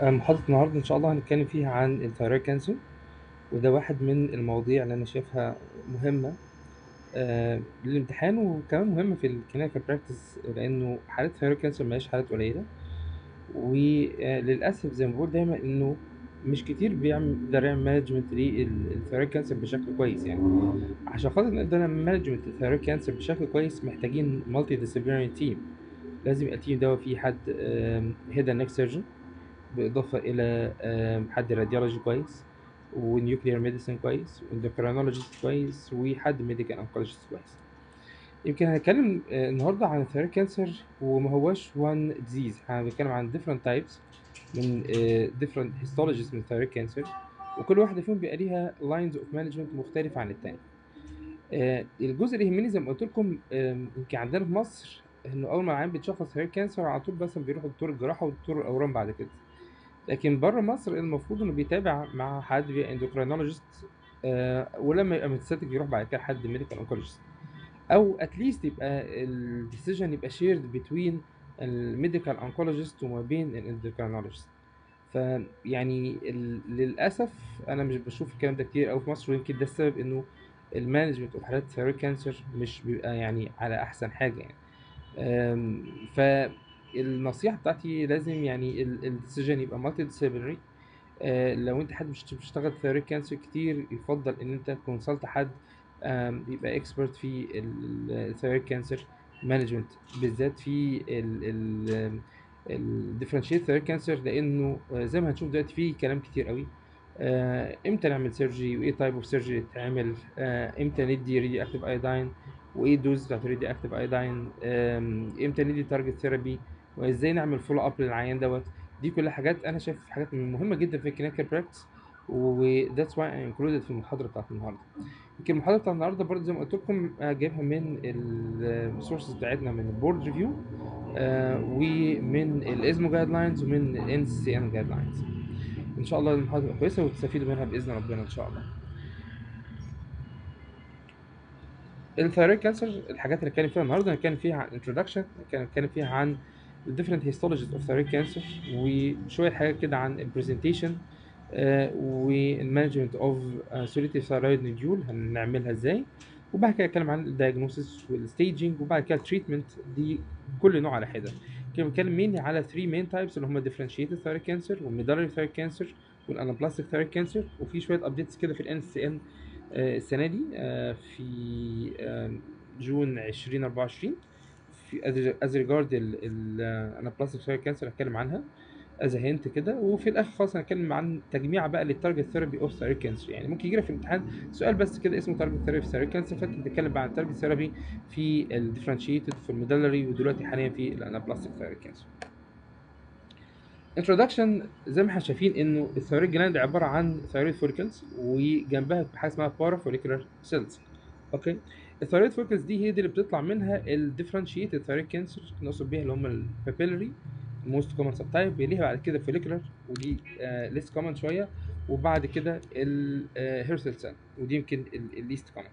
آه، محاضرة النهاردة إن شاء الله هنتكلم فيها عن الثايرويد كانسر وده واحد من المواضيع اللي أنا شايفها مهمة آه، للامتحان وكمان مهمة في الكلينيكال براكتس لأنه حالات الثايرويد كانسر مهياش حالات قليلة وللأسف زي ما بقول دايما إنه مش كتير بيعمل بيقدر يعمل مانجمنت للثايرويد كانسر بشكل كويس يعني عشان خاطر نقدر نعمل مانجمنت للثايرويد كانسر بشكل كويس محتاجين مالتي ديسيبلينري تيم لازم يبقى التيم ده فيه حد هيد اند نيك سيرجن بالاضافه الى آم، حد راديولوجي كويس ونيوكليير ميديسن كويس واندوكرينولوجيست كويس وحد ميديكال انكولوجيست كويس يمكن هنتكلم آه، النهارده عن الثايرويد كانسر وما هواش وان ديزيز احنا بنتكلم عن different types من آه، different histologies من الثايرويد كانسر وكل واحده فيهم بيبقى ليها lines of management مختلفه عن التاني آه، الجزء اللي يهمني زي ما قلت لكم آم، يمكن عندنا في مصر انه اول ما العيان بيتشخص ثايرويد كانسر على طول بس بيروح دكتور الجراحه ودكتور الاورام بعد كده لكن بره مصر المفروض انه بيتابع مع حد بيبقى اندوكرينولوجيست آه ولما يبقى متستاتيك يروح بعد كده حد ميديكال انكولوجيست او اتليست يبقى الديسيجن يبقى شيرد بتوين الميديكال انكولوجيست وما بين الاندوكرينولوجيست فيعني ال- للاسف انا مش بشوف الكلام ده كتير قوي في مصر ويمكن ده السبب انه المانجمنت اوف حالات الثايرويد كانسر مش بيبقى يعني على احسن حاجه يعني أم، فالنصيحة بتاعتي لازم يعني الديسيجن يبقى مالتي ديسيبلينري لو انت حد مش بتشتغل ثيوريك كانسر كتير يفضل ان انت كونسلت حد أم، يبقى اكسبرت في الثيوريك كانسر مانجمنت بالذات في الديفرنشيت ثيوريك كانسر لانه آه، زي ما هنشوف دلوقتي في كلام كتير قوي آه، امتى نعمل سيرجري وايه تايب اوف سيرجري تتعمل آه، امتى ندي راديو اكتيف ايوداين وايه الدوز بتاعت الراديو اكتيف ايوداين امتى ندي تارجت ثيرابي وازاي نعمل فولو اب للعيان دوت دي كلها حاجات انا شايف حاجات مهمه جدا في الكلينيكال براكتس وذاتس واي اي انكلودد في المحاضره بتاعت النهارده يمكن المحاضره بتاعت النهارده برضه زي ما قلت لكم آه، جايبها من السورسز بتاعتنا من البورد ريفيو ومن الازمو جايد لاينز ومن الان سي ام جايد لاينز ان شاء الله المحاضره تبقى كويسه وتستفيدوا منها باذن ربنا ان شاء الله الثايرويد كانسر الحاجات اللي هنتكلم فيها النهارده هنتكلم فيها عن انتروداكشن هنتكلم فيها عن different histologies of thyroid cancer وشويه حاجات كده عن البرزنتيشن والمانجمنت اوف سوليتيف ثايرويد نوديول هنعملها ازاي وبعد كده اتكلم عن الدايجنوسيس والستaging وبعد كده التريتمنت دي كل نوع على حده كده بنتكلم مين على 3 مين تايبس اللي هم differentiated thyroid cancer والميدالري thyroid cancer والانابلاستيك thyroid cancer وفي شويه ابديتس كده في الان سي ان السنه دي آه، في آه، جون 2024 في از ريجارد الانابلاستيك ثايرويد كانسر هتكلم عنها از هنت كده وفي الاخر خالص هنتكلم عن تجميع بقى للتارجت ثيرابي اوف ثايرويد كانسر يعني ممكن يجي لك في الامتحان سؤال بس كده اسمه تارجت ثيرابي في ثايرويد كانسر فانت بتتكلم بقى عن التارجت ثيرابي في الديفرنشيتد في الميدلري ودلوقتي حاليا في الانابلاستيك ثايرويد كانسر انتروداكشن زي ما احنا شايفين انه الثايرويد جلاند عباره عن ثايرويد فوليكلز وجنبها حاجه اسمها بارا فوليكولار سيلز اوكي الثايرويد فوليكلز دي هي دي اللي بتطلع منها الديفرنشيتد ثايرويد كانسر نقصد بيها اللي هم البابيلري موست كومن سب تايب بيليها بعد كده فوليكولار ودي ليست كومن شويه وبعد كده الهيرسل سيل ودي يمكن الليست كومن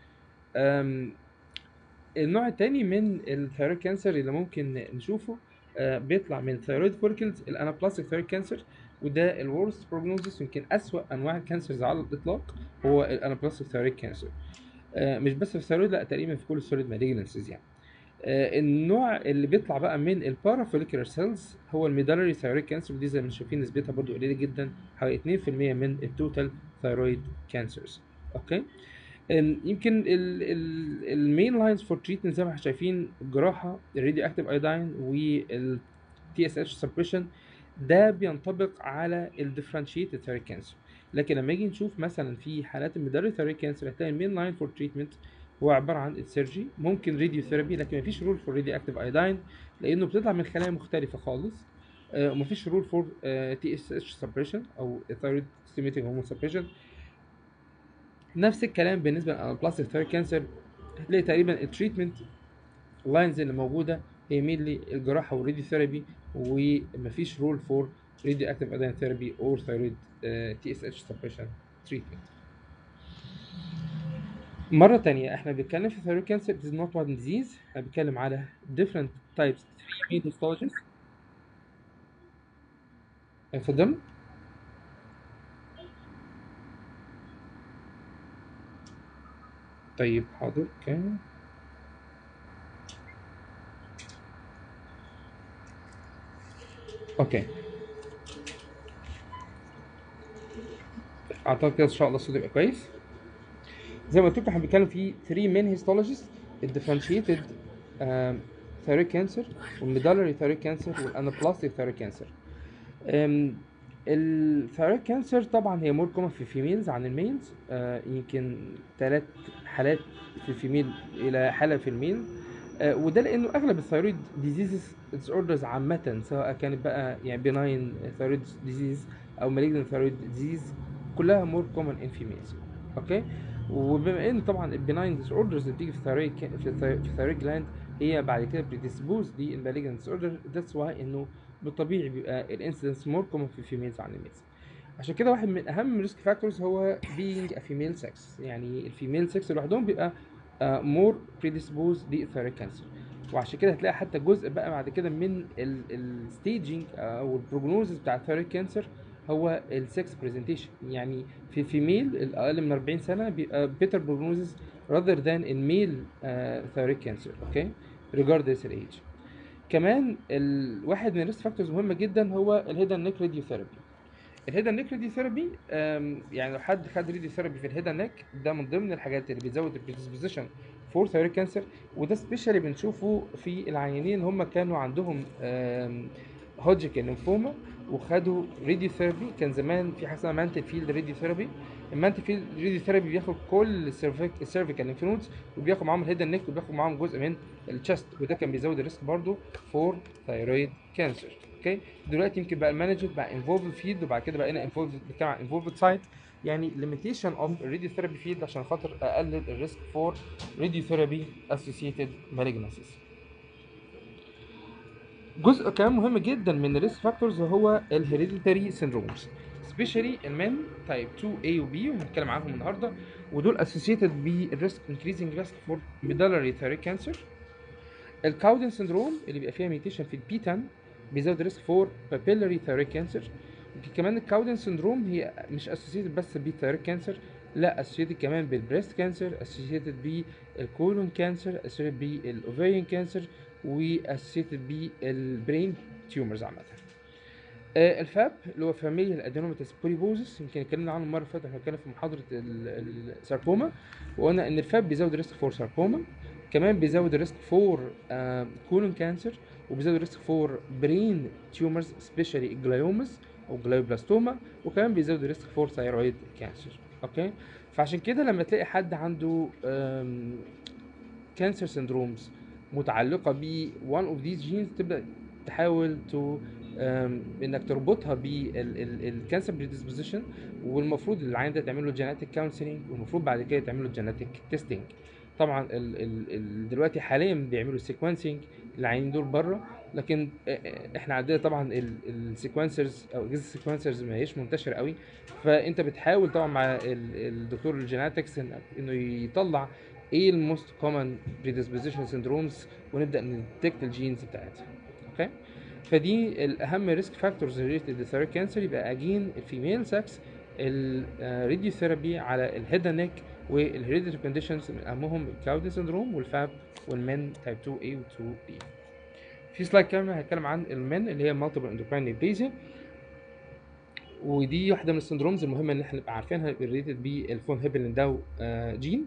النوع التاني من الثايرويد كانسر اللي ممكن نشوفه آه، بيطلع من ثايرويد فوليكلز الانابلاستيك ثايرويد كانسر وده الورست بروجنوزيس يمكن اسوأ انواع الكانسرز على الاطلاق هو الانابلاستيك ثايرويد كانسر آه، مش بس في الثايرويد لا تقريبا في كل السوليد مالجنسز يعني آه، النوع اللي بيطلع بقى من البارافوليكولار سيلز هو الميدالري ثايرويد كانسر ودي زي ما شايفين نسبتها برضو قليله جدا حوالي 2% من التوتال ثايرويد كانسرز اوكي ال- يمكن المين لاينز فور تريتمنت زي ما احنا شايفين الجراحه الراديو اكتيف ايوداين والتي اس اتش سبريشن ده بينطبق على الديفرنشيتد ثايرويد كانسر لكن لما نيجي نشوف مثلا في حالات الميدالري ثايرويد كانسر هتلاقي المين لاين فور تريتمنت هو عباره عن السيرجي ممكن راديو ثيرابي لكن مفيش رول فور راديو اكتيف ايوداين لانه بتطلع من خلايا مختلفه خالص آه، ومفيش رول فور تي اس اتش سبريشن او ثايرويد ستيميتنج هرمون سبريشن نفس الكلام بالنسبه للبلاستيك ثايرويد كانسر هتلاقي تقريبا التريتمنت لاينز اللي موجوده هي مينلي الجراحه والراديو ثيرابي ومفيش رول فور راديو اكتيف ايودين ثيرابي اور ثايرويد تي اس اتش سبريشن تريتمنت مرة تانية احنا بنتكلم في thyroid cancer it is not one disease احنا بنتكلم على different types three main histologies اتفضل طيب حاضر اوكي اوكي اعتقد كده ان شاء الله الصوت يبقى كويس زي ما قلت لكم احنا بنتكلم في 3 مين هيستولوجيز الديفرنشيتد ثيرويد كانسر والميدالري ثيرويد كانسر والانابلاستيك ثيرويد كانسر الثيرويد كانسر طبعا هي مور كومن في الفيميلز عن الميلز آه يمكن ثلاث حالات في الفيميل الى حاله في الميل آه وده لانه اغلب الثيرويد ديزيزز اوردرز عامه سواء كانت بقى يعني بناين ثيرويد ديزيز او مالجنت ثيرويد ديزيز كلها مور كومن ان فيميلز اوكي وبما ان طبعا البناين ديس اوردرز اللي بتيجي في الثيرويد في الثيرويد جلاند هي بعد كده بريديسبوز للمالجنت ديس اوردر ذاتس واي انه بالطبيعي بيبقى الانسيدنس مور كومن في الفيميلز عن الميلز عشان كده واحد من اهم الريسك فاكتورز هو being a female sex يعني الفيميل سكس لوحدهم بيبقى مور بريديسبوز للثيرويد كانسر وعشان كده هتلاقي حتى جزء بقى بعد كده من الستيجنج او البروجنوزز بتاع الثيرويد كانسر هو السكس برزنتيشن يعني في الفيميل الاقل من 40 سنه بيبقى better prognosis rather than in male uh, thyroid cancer اوكي regardless of age كمان الواحد من الريسك فاكتورز مهمه جدا هو الهيدن نيك راديو ثيرابي الهيدن نيك راديو ثيرابي يعني لو حد خد راديو ثيرابي في الهيدن نيك ده من ضمن الحاجات اللي بتزود البريدisposition فور ثيرويد كانسر وده سبيشالي بنشوفه في العيانين اللي هم كانوا عندهم هوجيكن لينفوما وخدوا راديو ثيرابي كان زمان في حاجه اسمها مانتل فيلد راديو ثيرابي المانتل فيلد راديو ثيرابي بياخد كل السيرفيكال لينف نودز وبياخد معاهم الهيد نيك وبياخد معاهم جزء من الشست وده كان بيزود الريسك برضه فور ثايرويد كانسر اوكي دلوقتي يمكن بقى المانجد بقى انفولفد فيلد وبعد كده بقينا انفولفد بتاع انفولفد سايت يعني ليميتيشن اوف الراديو ثيرابي فيلد عشان خاطر اقلل الريسك فور راديو ثيرابي اسوسييتد مالجنسيز جزء كمان مهم جدا من الريسك فاكتورز هو الهيريديتاري سيندرومز سبيشالي المن تايب 2 A و B وهنتكلم عنهم النهارده ودول اسوسييتد بالريسك انكريزنج ريسك فور ميدالري ثيرويد كانسر الكاودن سيندروم اللي بيبقى فيها ميوتيشن في البي 10 بيزود ريسك فور بابيلاري ثيرويد كانسر كمان الكاودن سيندروم هي مش اسوسييتد بس بالثيرويد كانسر لا اسوسييتد كمان بالبريست كانسر اسوسييتد بالكولون كانسر اسوسييتد بالاوفيريان كانسر واسوسييتد بالبرين تيومرز عامه آه الفاب اللي هو فاميليال ادينوماتس بوليبوزس يمكن اتكلمنا عنه المره اللي فاتت احنا اتكلمنا في محاضره الساركوما وقلنا ان الفاب بيزود الريسك فور ساركوما كمان بيزود الريسك فور كولون كانسر وبيزود الريسك فور برين تيومرز سبيشالي جلايومز او جلايوبلاستوما وكمان بيزود الريسك فور ثايرويد كانسر اوكي فعشان كده لما تلاقي حد عنده كانسر سيندرومز متعلقه ب one of these genes تبدا تحاول تو انك تربطها بالكانسر بريدisposition والمفروض العيان ده تعمل له جيناتيك كونسلنج والمفروض بعد كده تعمل له جيناتيك تيستنج طبعا ال ال ال دلوقتي حاليا بيعملوا سيكونسنج العيانين دول بره لكن احنا عندنا طبعا السيكونسرز او اجهزه السيكونسرز ما هيش منتشره قوي فانت بتحاول طبعا مع الدكتور الجيناتكس انه يطلع ايه الموست كومن بريدisposition سيندرومز ونبدا نديتكت الجينز بتاعتها اوكي فدي الاهم ريسك فاكتورز ريليتد للثيرويد كانسر يبقى اجين الفيميل سكس الراديو ثيرابي على الهيد نيك والهيريديتري كونديشنز من اهمهم الكاودي سندروم والفاب والمن تايب 2 A و 2 B في سلايد كامل هتكلم عن المن اللي هي مالتيبل اندوكراين نيبليزيا ودي واحده من السندرومز المهمه ان احنا نبقى عارفينها ريليتد بالفون هيبلين داو جين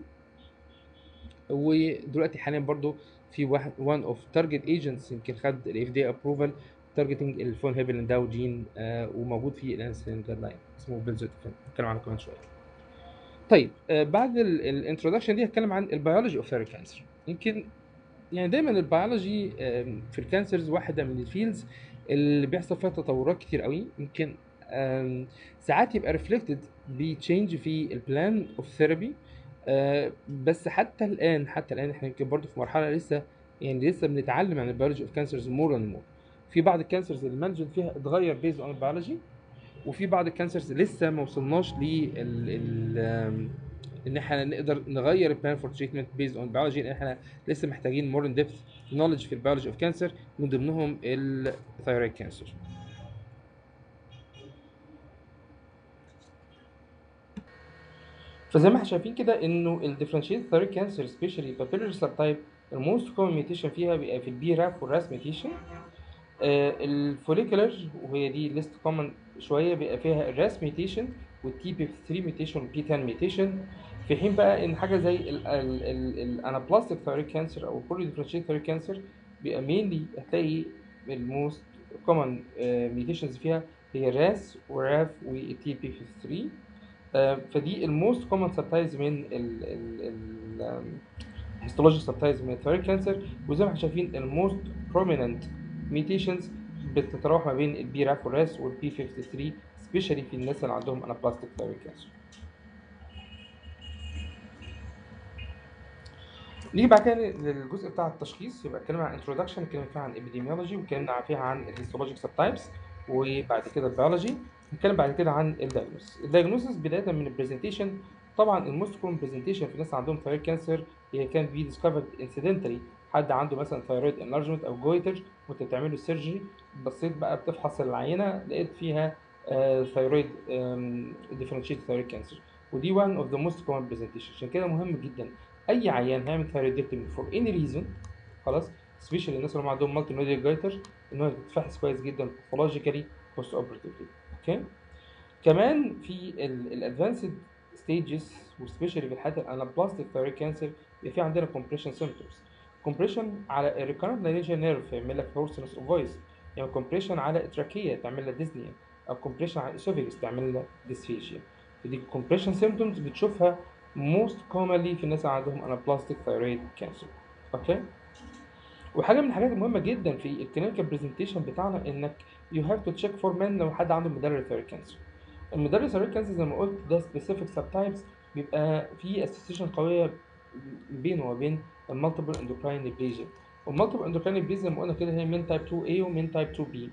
ودلوقتي حاليا برضو في واحد وان اوف تارجت ايجنتس يمكن خد الاف دي ابروفال تارجتنج الفون هيبلين داو جين آه وموجود في الانسولين جايد لاين اسمه بنزوتيفين هنتكلم عنه كمان شويه طيب آه بعد الانترودكشن دي هتكلم عن البيولوجي اوف ثيرويد كانسر يمكن يعني دايما البيولوجي آه في الكانسرز واحده من الفيلدز اللي بيحصل فيها تطورات كتير قوي يمكن ساعات يبقى ريفلكتد بتشينج في البلان اوف ثيرابي بس حتى الان حتى الان احنا يمكن برضه في مرحله لسه يعني لسه بنتعلم عن البيولوجي اوف كانسرز مور اند مور في بعض الكانسرز المانجمنت فيها اتغير بيز اون البيولوجي وفي بعض الكانسرز لسه ما وصلناش لل ان احنا نقدر نغير البلان فور تريتمنت بيز اون بيولوجي لان احنا لسه محتاجين مور ان ديبث نولج في البيولوجي اوف كانسر من ضمنهم الثايرويد كانسر فزي ما احنا شايفين كده انه الديفرنشيت ثيرد كانسر سبيشالي بابيلر سب تايب الموست كومن ميوتيشن فيها بيبقى في البي راف والراس ميوتيشن الفوليكولر وهي دي ليست كومن شويه بيبقى فيها الراس ميوتيشن والتي بي 3 ميوتيشن والبي 10 ميوتيشن في حين بقى ان حاجه زي الانابلاستيك ثيرد كانسر او البولي ديفرنشيت ثيرد كانسر بيبقى مينلي هتلاقي الموست كومن ميوتيشنز فيها هي راس وراف والتي بي 3 آه، فدي الموست كومن سبتايز من الهيستولوجي سبتايز من الثيرد كانسر وزي ما احنا شايفين الموست بروميننت ميوتيشنز بتتراوح ما بين البي راف والراس والبي 53 سبيشالي في الناس اللي عندهم انابلاستيك ثيرد كانسر نيجي بعد كده للجزء بتاع التشخيص يبقى اتكلمنا عن انتروداكشن اتكلمنا فيها عن ابيديميولوجي واتكلمنا فيها عن الهيستولوجيك سب تايبس وبعد كده البيولوجي نتكلم بعد كده عن الدايجنوس الدايجنوسيس بدايه من البرزنتيشن طبعا الموست كومن برزنتيشن في الناس عندهم ثايرويد كانسر هي كانت بي ديسكفرد انسيدنتالي حد عنده مثلا ثايرويد انلارجمنت او جويتر وانت بتعمل له سيرجري بصيت بقى بتفحص العينه لقيت فيها ثايرويد ديفرنشيت ثايرويد كانسر ودي one اوف ذا موست كومن برزنتيشن عشان كده مهم جدا اي عيان هيعمل ثايرويدكتومي فور اني ريزون خلاص سبيشال الناس اللي هم عندهم مالتي نوديال جايتر ان هو يتفحص كويس جدا باثولوجيكالي بوست اوبرتيفلي اوكي كمان في الادفانسد ستيجز وسبيشالي في الحالات الانابلاستيك ثايرويد كانسر بيبقى في عندنا كومبريشن سيمبتومز كومبريشن على الريكارنت لارينجيال نيرف يعمل لك هورسنس اوف فويس يعني كومبريشن على التراكيه تعمل لك ديزنيا او كومبريشن على الاسوفيجس تعمل لك ديسفيشيا فدي كومبريشن سيمبتومز بتشوفها موست كومنلي في الناس اللي عندهم انابلاستيك ثايرويد كانسر اوكي وحاجه من الحاجات المهمه جدا في الكلينيكال برزنتيشن بتاعنا انك يو هاف تو تشيك فور مان لو حد عنده مدرب ثايرويد كانسر المدرب ثايرويد كانسر زي ما قلت ده سبيسيفيك سب تايبس بيبقى في اسوسيشن قويه بينه وبين المالتيبل اندوكراين نيبليجيا والمالتيبل اندوكراين نيبليجيا زي ما قلنا كده هي من تايب 2 A ومن تايب 2 B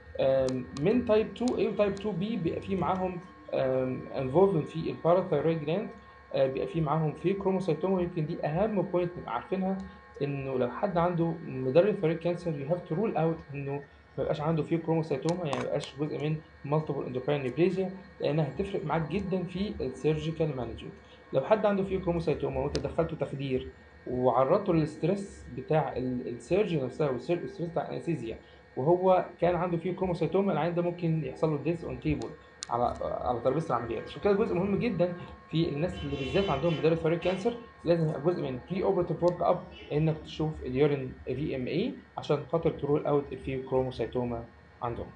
من تايب 2 A وتايب 2 B بيبقى في معاهم انفولفن في الباراثايرويد جلاند بيبقى في معاهم في كروموسايتوما يمكن دي اهم بوينت نبقى عارفينها انه لو حد عنده مدرب ثايرويد كانسر يو هاف تو رول اوت انه ما يبقاش عنده فيه كروموسايتوما يعني ما يبقاش جزء من مالتيبل اندوكراين نيبليزيا لانها هتفرق معاك جدا في السيرجيكال مانجمنت لو حد عنده فيه كروموسايتوما وانت دخلته تخدير وعرضته للستريس بتاع السيرجي نفسها والستريس بتاع الانستيزيا وهو كان عنده فيه كروموسايتوما العين ده ممكن يحصل له ديس اون تيبل على على ترابيزه العمليات عشان كده جزء مهم جدا في الناس اللي بالذات عندهم مدرب ثايرويد كانسر لازم يبقى جزء من بري اوبرتيف ورك اب انك تشوف اليورين في ام اي عشان خاطر ترول اوت في كروموسايتوما عندهم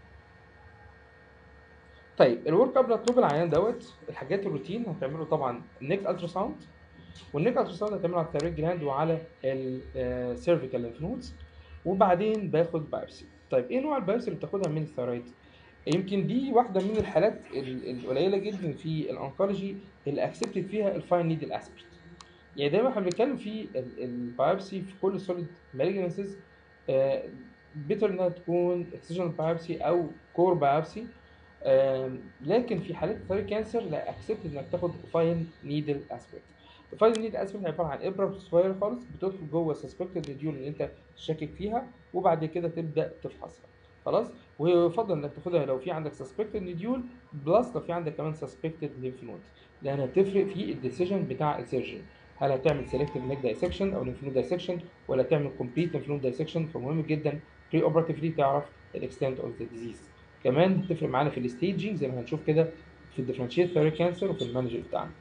طيب الورك اب مطلوب العيان دوت الحاجات الروتين هتعمله طبعا نيك الترا ساوند والنيك الترا ساوند هتعمله على الثايرويد جلاند وعلى السيرفيكال لينف نودز وبعدين باخد بايبسي طيب ايه نوع البايبسي اللي بتاخدها من الثايرويد يمكن دي واحدة من الحالات القليلة جدا في الانكولوجي اللي اكسبتد فيها الفاين نيدل اسبرت يعني دايما احنا بنتكلم في البايبسي في كل سوليد مالجنسز بيتر انها تكون اكسجن بايبسي او كور بايبسي لكن في حالات الثايرويد كانسر لا اكسبتد انك تاخد فاين نيدل اسبرت الفاين نيدل اسبرت عباره عن ابره صغيره خالص بتدخل جوه السسبكتد ريديول اللي انت شاكك فيها وبعد كده تبدا تفحصها خلاص ويفضل انك تاخدها لو في عندك سسبكتد نديول بلس لو في عندك كمان سسبكتد ليمف نود لانها هتفرق في الديسيجن بتاع السيرجن هل هتعمل سيلكتيف نيك دايسكشن او ليمف نود دايسكشن ولا تعمل كومبليت ليمف نود دايسكشن فمهم جدا بري اوبراتيفلي تعرف الاكستنت اوف ذا ديزيز كمان هتفرق معانا في الستيجنج زي ما هنشوف كده في الديفرنشيت ثيري كانسر وفي المانجر بتاعنا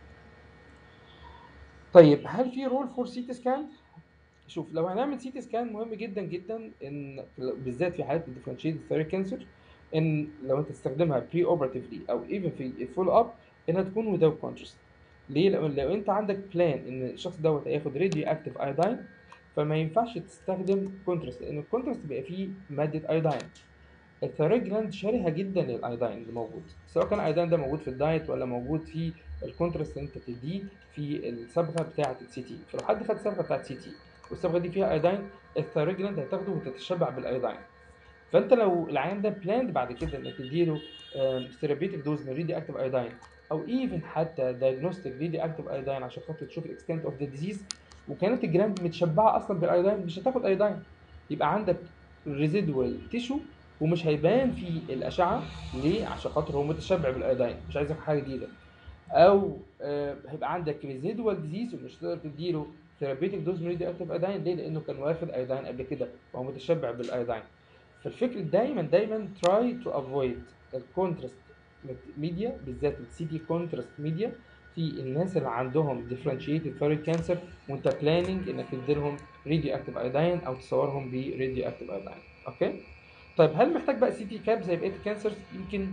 طيب هل في رول فور سي تي سكان شوف لو هنعمل سي تي سكان مهم جدا جدا ان بالذات في حالات الديفرنشيت ثيري كانسر ان لو انت تستخدمها بري اوبراتيفلي او ايفن في الفول اب انها تكون without كونتراست ليه لو, لو انت عندك بلان ان الشخص دوت هياخد راديو اكتيف ايوداين فما ينفعش تستخدم كونتراست لان الكونتراست بيبقى فيه ماده ايوداين الثيرويد جلاند شرهه جدا للايوداين اللي موجود سواء كان الايوداين ده موجود في الدايت ولا موجود في الكونتراست اللي انت بتديه في الصبغه بتاعه السي تي فلو حد خد الصبغه بتاعه السي تي والصبغه دي فيها ايوداين الثيرويد جلاند هتاخده وتتشبع بالايوداين فانت لو العيان ده بلاند بعد كده انك تديله ثيرابيوتيك دوز من ريدي اكتيف ايوداين او ايفن حتى دايجنوستيك ريدي اكتيف ايوداين عشان خاطر تشوف الاكستنت اوف ذا ديزيز وكانت الجلاند متشبعه اصلا بالايوداين مش هتاخد ايوداين يبقى عندك ريزيدوال تيشو ومش هيبان في الاشعه ليه عشان خاطر هو متشبع بالايوداين مش عايز حاجه جديده او آه، هيبقى عندك ريزيدوال ديزيز ومش تقدر تديله ثيرابيوتيك دوز من راديو اكتيف ايودين ليه؟ لانه كان واخد ايودين قبل كده وهو متشبع بالايودين فالفكر دايما دايما تراي تو افويد الكونتراست ميديا بالذات السي تي كونتراست ميديا في الناس اللي عندهم differentiated thyroid cancer وانت بلاننج انك تديلهم راديو اكتيف ايودين او تصورهم براديو اكتيف ايودين اوكي طيب هل محتاج بقى سي تي كاب زي بقيه الكانسرز يمكن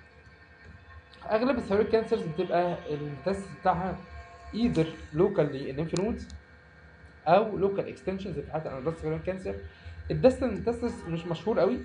اغلب الثيرويد كانسرز بتبقى التست بتاعها ايذر لوكال للليمف نودز او لوكال اكستنشن زي في حالة الانادوس ثيرويد كانسر الدستن تستس مش مشهور قوي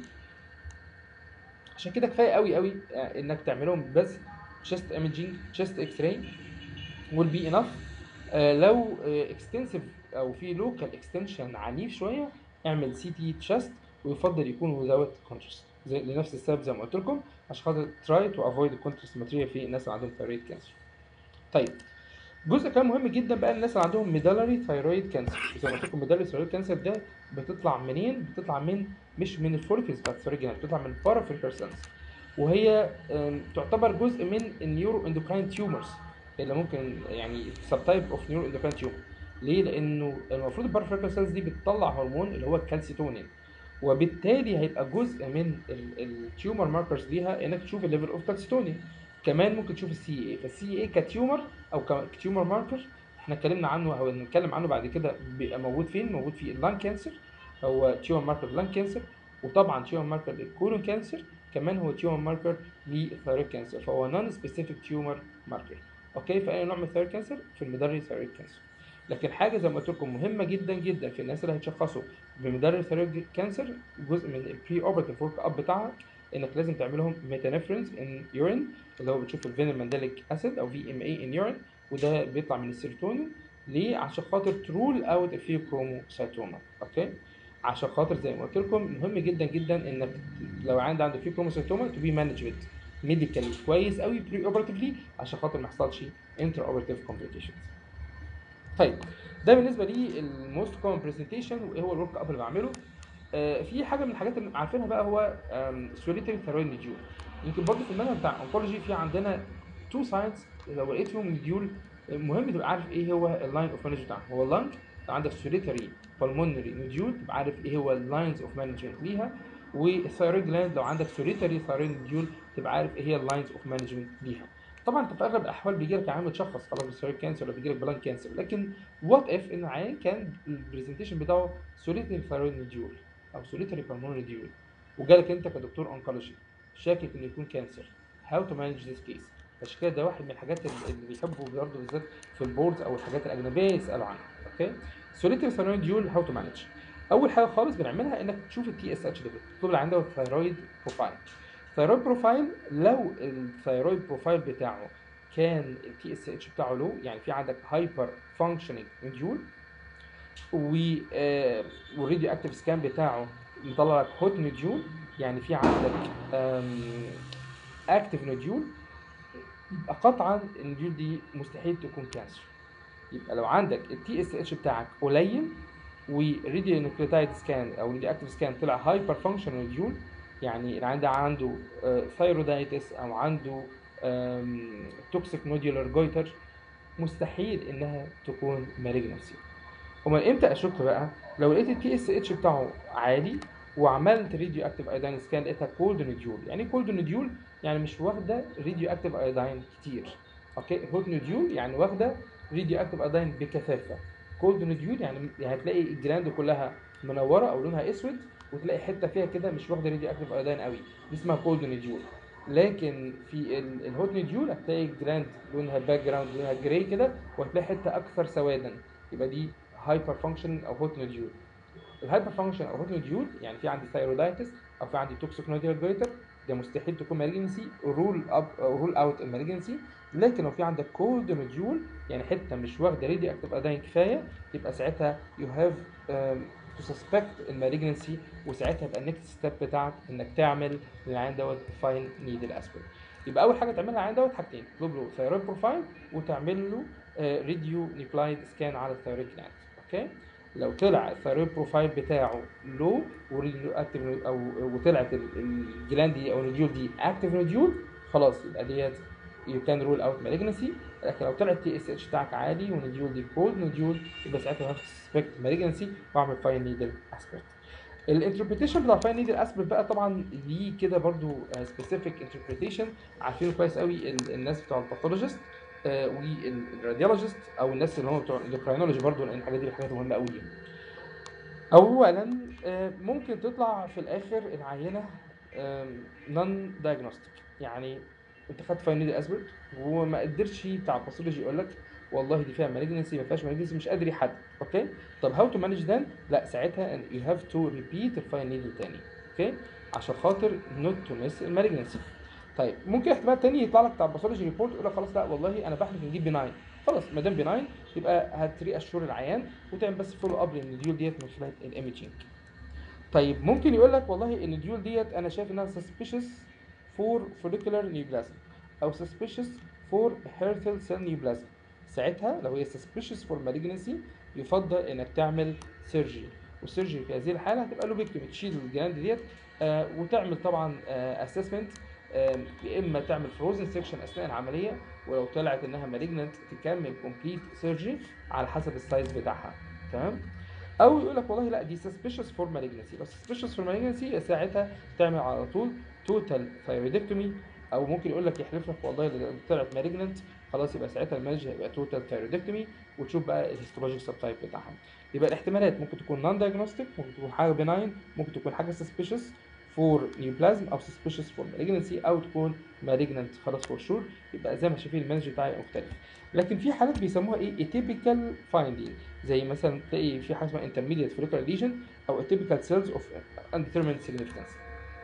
عشان كده كفايه قوي قوي آه، انك تعملهم بس chest imaging chest اكس راي will be enough آه، لو اكستنسيف او في لوكال اكستنشن عنيف شويه اعمل سي تي تشست ويفضل يكون without contrast زي لنفس السبب زي ما قلت لكم عشان خاطر try to avoid the contrast material في الناس اللي عندهم thyroid cancer. طيب جزء كان مهم جدا بقى الناس اللي عندهم ميدالري ثايرويد كانسر زي ما قلت لكم ميدالري ثايرويد كانسر ده بتطلع منين؟ بتطلع من مش من الفوليكلز بتاعت الثايرويد جلاند بتطلع من البارافيريكال سيلز وهي آم، تعتبر جزء من النيورو اندوكراين تيومرز اللي ممكن يعني سب تايب اوف نيورو اندوكراين تيومر ليه؟ لانه المفروض البارافيريكال سيلز دي بتطلع هرمون اللي هو الكالسيتونين وبالتالي هيبقى جزء من التيومر ماركرز ليها انك تشوف الليفل اوف كالسيتونين كمان ممكن تشوف السي اي فالسي اي كتيومر او كتيومر ماركر احنا اتكلمنا عنه او هنتكلم عنه بعد كده بيبقى موجود فين موجود في اللان كانسر هو تيومر ماركر لان كانسر وطبعا تيومر ماركر للكولون كانسر كمان هو تيومر ماركر للثايرويد كانسر فهو نون سبيسيفيك تيومر ماركر اوكي فاي نوع من الثايرويد كانسر في المدري ثايرويد كانسر لكن حاجه زي ما قلت لكم مهمه جدا جدا في الناس اللي هيتشخصوا بمدري ثايرويد كانسر جزء من البري اوبرتيف ورك اب بتاعك انك لازم تعملهم ميتانفرنس ان يورين اللي هو بتشوف الفينل مانديليك اسيد او في ام اي ان يورين وده بيطلع من السيروتونين ليه عشان خاطر ترول اوت الفيوكروموسايتوما اوكي عشان خاطر زي ما قلت لكم مهم جدا جدا انك لو عند عنده فيوكروموسايتوما تو بي مانجمنت ميديكالي كويس قوي بري اوبرتيفلي عشان خاطر ما يحصلش انتر اوبرتيف كومبليكيشنز طيب ده بالنسبه لي الموست كومن برزنتيشن وايه هو الورك اب اللي بعمله آه، في حاجه من الحاجات اللي عارفينها بقى هو سوليتري ثيرويد نيديول يمكن برضه في المنهج بتاع انكولوجي في عندنا تو ساينس لو لقيت فيهم نيديول مهم تبقى عارف ايه هو اللاين اوف مانجمنت بتاعهم هو اللنج لو عندك سوليتري بالمونري نيديول تبقى عارف ايه هو اللاينز اوف مانجمنت ليها والثيرويد جلاند لو عندك سوليتري ثيرويد نيديول تبقى عارف ايه هي اللاينز اوف مانجمنت ليها طبعا انت في اغلب الاحوال بيجي لك عيان متشخص خلاص بالثيرويد كانسر ولا بيجي لك بلان كانسر لكن وات اف ان عيان كان البرزنتيشن بتاعه سوليتري ثيرويد نيديول او سوليتري بالمونري نيديول وجالك انت كدكتور انكولوجي شاكك انه يكون كانسر هاو تو مانج ذيس كيس عشان كده ده واحد من الحاجات اللي بيحبوا برضه بالذات في البوردز او الحاجات الاجنبيه يسالوا عنها اوكي سوليتري ثيرويد نيديول هاو تو مانج اول حاجه خالص بنعملها انك تشوف التي اس اتش ليفل تطلب اللي عنده الثيرويد بروفايل الثيرويد بروفايل لو الثيرويد بروفايل بتاعه كان التي اس اتش بتاعه لو يعني في عندك هايبر فانكشنينج نوديول و والراديو اكتيف سكان بتاعه مطلع لك هوت نوديول يعني في عندك اكتيف نوديول يبقى قطعا النوديول دي مستحيل تكون كانسر يبقى لو عندك التي اس اتش بتاعك قليل وراديو نيوكليوتايد سكان او راديو اكتيف سكان طلع هايبر فانكشن نوديول يعني اللي عنده عنده ثايرودايتس او عنده توكسيك نوديولار جويتر مستحيل انها تكون مالجنسي امال امتى اشك بقى لو لقيت التي اس اتش بتاعه عادي وعملت راديو اكتيف ايودين سكان لقيتها كولد نوديول يعني كولد نوديول يعني مش واخده راديو اكتيف ايودين كتير اوكي هوت نوديول يعني واخده راديو اكتيف ايودين بكثافه كولد نوديول يعني هتلاقي الجلاند كلها منوره او لونها اسود وتلاقي حته فيها كده مش واخده راديو اكتيف ايودين قوي دي اسمها كولد نوديول لكن في ال- الهوت نوديول هتلاقي جراند لونها باك جراوند لونها جراي كده وهتلاقي حته اكثر سوادا يبقى دي هايبر فانكشن او هوت نوديول الهايبر فانكشن او هوت نوديول يعني في عندي ثايرودايتس او في عندي توكسيك نوديول جويتر ده مستحيل تكون مالجنسي رول اب رول اوت المالجنسي لكن لو في عندك كولد نوديول يعني حته مش واخده راديو اكتيف ايودين كفايه يبقى ساعتها يو هاف تو سسبكت المالجنسي وساعتها يبقى النكست ستيب بتاعك انك تعمل للعين دوت فاين نيدل اسبرين يبقى اول حاجه تعملها العين دوت حاجتين تطلب له ثيرويد بروفايل وتعمل له راديو نيوكلايد سكان على الثيرويد جلاند اوكي لو طلع الثيرويد بروفايل بتاعه لو وراديو اكتيف او وطلعت ال- الجلاند دي او النوديول دي اكتيف نوديول خلاص يبقى ديت يو كان رول اوت مالجنسي لكن لو طلع التي اس اتش بتاعك عالي ونديول دي كولد نديول يبقى ساعتها هسبكت مالجنسي واعمل فاين نيدل اسبرت الانتربريتيشن بتاع الفاين نيدل اسبرت بقى طبعا ليه كده برضو سبيسيفيك انتربريتيشن عارفينه كويس قوي ال- الناس بتوع الباثولوجيست والراديولوجيست او الناس اللي هم بتوع الاندوكراينولوجي برضو لان الحاجات دي الحاجات مهمه قوي اولا آه، ممكن تطلع في الاخر العينه نون دايجنوستيك يعني انت خدت فاين نيدل اسبرت وما قدرش بتاع الباثولوجي يقول لك والله دي فيها مالجنسي ما فيهاش مالجنسي مش قادر يحدد اوكي طب هاو تو مانج ذات لا ساعتها يو هاف تو ريبيت الفاين نيدل تاني اوكي عشان خاطر نوت تو ميس المالجنسي طيب ممكن احتمال تاني يطلع لك بتاع الباثولوجي ريبورت يقول لك خلاص لا والله انا بحلف ان دي بناين خلاص ما دام بناين يبقى هتري اشور العيان وتعمل بس فولو اب لان الديول ديت من خلال الايمجينج طيب ممكن يقول لك والله ان الديول ديت انا شايف انها suspicious for follicular neoplasm او suspicious for hurtile cell neoplasm ساعتها لو هي suspicious for malignancy يفضل انك تعمل سيرجري والسيرجري في هذه الحاله هتبقى لوبيكتومي تشيل الجلاند ديت آه وتعمل طبعا اسسمنت آه يا اما تعمل فروزن سيكشن اثناء العمليه ولو طلعت انها مالجننت تكمل كومبليت سيرجري على حسب السايز بتاعها تمام او يقول لك والله لا دي suspicious for malignancy لو suspicious for malignancy ساعتها تعمل على طول total thyroidectomy او ممكن يقول لك يحلف لك والله لو طلعت malignant خلاص يبقى ساعتها المانج هيبقى total thyroidectomy وتشوف بقى الهيستولوجيك سب تايب بتاعها يبقى الاحتمالات ممكن تكون non diagnostic ممكن تكون حاجه benign ممكن تكون حاجه suspicious for neoplasm او suspicious for malignancy او تكون malignant خلاص for sure يبقى زي ما شايفين المانج بتاعي مختلف لكن في حالات بيسموها ايه atypical finding زي مثلا تلاقي في حاجه اسمها intermediate follicular lesion او atypical cells of undetermined significance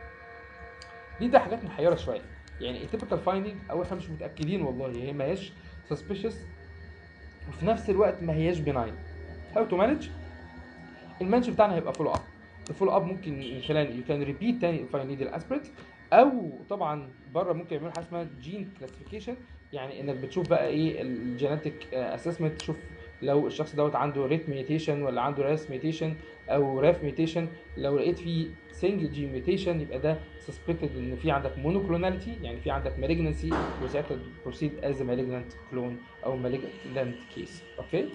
دي ده حاجات محيره شويه يعني atypical finding او احنا مش متاكدين والله هي ما هياش suspicious وفي نفس الوقت ما هياش benign how to manage المانج بتاعنا هيبقى فولو اب الفولو اب ممكن من خلال يو كان ريبيت تاني الفاين نيدل اسبريت او طبعا بره ممكن يعملوا حاجه اسمها جين كلاسيفيكيشن يعني انك بتشوف بقى ايه الجينيتك اسسمنت تشوف لو الشخص دوت عنده ريت ميوتيشن ولا عنده راس ميوتيشن او راف ميوتيشن لو لقيت فيه سنجل جين ميوتيشن يبقى ده سسبكتد ان في عندك مونوكلوناليتي يعني في عندك مالجنسي وساعتها بروسيد از مالجنت كلون او مالجنت كيس اوكي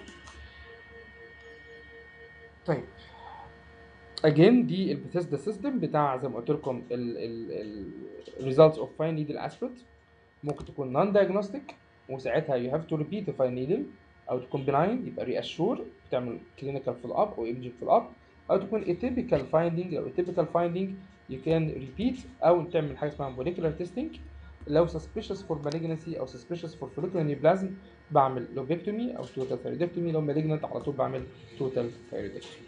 طيب again دي البيثيسدا سيستم بتاع زي ما قلت لكم ال ال ال results of fine needle aspirate ممكن تكون non diagnostic وساعتها you have to repeat the fine needle او تكون benign يبقى reassure تعمل clinical follow up او imaging follow up او تكون atypical finding لو atypical finding you can repeat او تعمل حاجه اسمها molecular testing لو suspicious for malignancy او suspicious for follicular neoplasm بعمل lobectomy او total thyroidectomy لو malignant على طول بعمل total thyroidectomy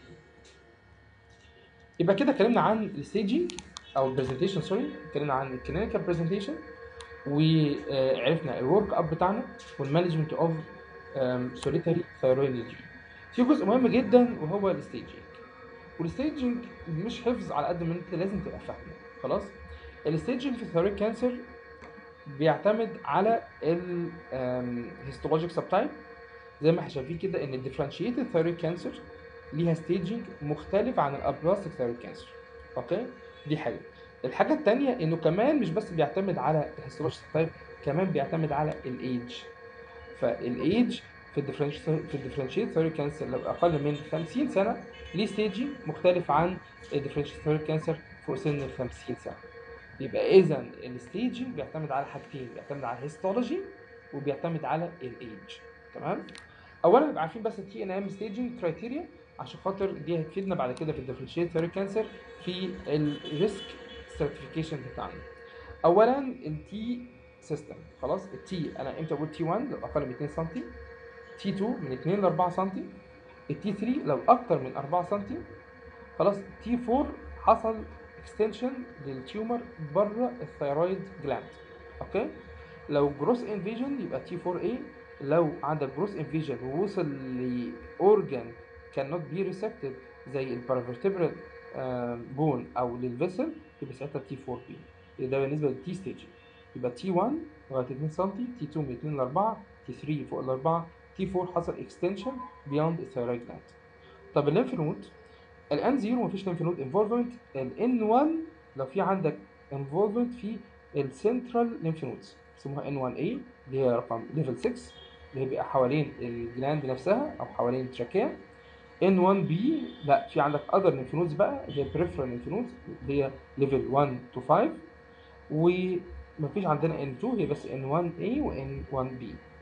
يبقى كده اتكلمنا عن الستيجنج او البرزنتيشن سوري اتكلمنا عن الكلينيكال برزنتيشن وعرفنا الورك اب بتاعنا والمانجمنت اوف سوليتاري ثايرويد في جزء مهم جدا وهو الستيجنج والستيجنج مش حفظ على قد ما انت لازم تبقى فاهمه خلاص الستيجنج في الثايرويد كانسر بيعتمد على الهيستولوجيك سب تايب زي ما احنا شايفين كده ان الديفرنشيتد ثايرويد كانسر ليها ستيجنج مختلف عن الابلاستيك ثايرويد كانسر اوكي دي حاجه الحاجه الثانيه انه كمان مش بس بيعتمد على الهيستولوجيك تايب كمان بيعتمد على الايدج فالايدج في الديفرنشيت في الديفرنشيت ثايرويد كانسر لو اقل من 50 سنه ليه ستيجنج مختلف عن الديفرنشيت ثايرويد كانسر فوق سن ال 50 سنه يبقى اذا الستيجنج بيعتمد على حاجتين بيعتمد على الهيستولوجي وبيعتمد على الايدج تمام اولا نبقى عارفين بس التي ان ام ستيجنج كرايتيريا عشان خاطر دي هتفيدنا بعد كده في الديفرنشيت ثيري كانسر في الريسك سيرتيفيكيشن بتاعنا اولا التي سيستم خلاص التي انا امتى بقول تي 1 لو اقل من 2 سم تي 2 من 2 ل 4 سم التي 3 لو اكتر من 4 سم خلاص تي 4 حصل اكستنشن للتيومر بره الثيرويد جلاند اوكي لو جروس انفيجن يبقى تي 4 a لو عندك جروس انفيجن ووصل لاورجان cannot be resected زي البارافيرتبرال بون او للفيسل يبقى ساعتها تي 4 بي ده بالنسبه للتي ستيج يبقى تي 1 لغايه 2 سم تي 2 من 2 ل 4 تي 3 فوق ال 4 تي 4 حصل اكستنشن بيوند الثيرويد جلاند طب الليمف نود الان 0 مفيش ليمف نود انفولفمنت الان 1 لو في عندك انفولفمنت في السنترال ليمف نودز اسمها ان 1 a اللي هي رقم ليفل 6 اللي بيبقى حوالين الجلاند نفسها او حوالين التراكيه N1B لا في عندك other lymph nodes بقى اللي هي peripheral lymph nodes اللي هي level 1 to 5 ومفيش عندنا N2 هي بس N1A و N1B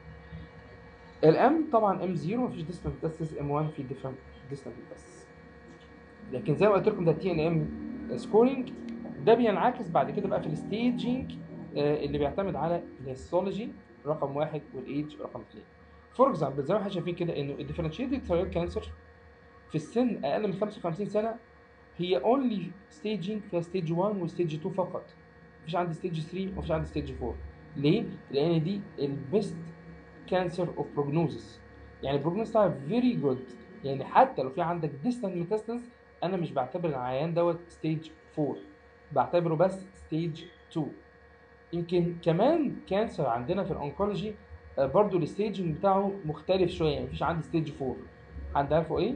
الام طبعا M0 مفيش distant metastasis M1 في different distant metastasis لكن زي ما قلت لكم ده تي ان ام سكورينج ده بينعكس بعد كده بقى في الستيجنج اللي بيعتمد على الهيستولوجي رقم واحد والايدج رقم اثنين فور اكزامبل زي ما احنا شايفين كده انه الديفرنشيتد ثايرويد كانسر في السن اقل من 55 سنه هي اونلي ستيجنج فيها ستيج 1 وستيج 2 فقط مفيش عندي ستيج 3 ومفيش عندي ستيج 4 ليه؟ لان دي البيست كانسر اوف بروجنوزس يعني البروجنوز بتاعها فيري جود يعني حتى لو في عندك ديستنت ميتاستاز انا مش بعتبر العيان دوت ستيج 4 بعتبره بس ستيج 2 يمكن كمان كانسر عندنا في الانكولوجي آه، برضو الستيجنج بتاعه مختلف شويه يعني مفيش عندي ستيج 4 حد عارفه ايه؟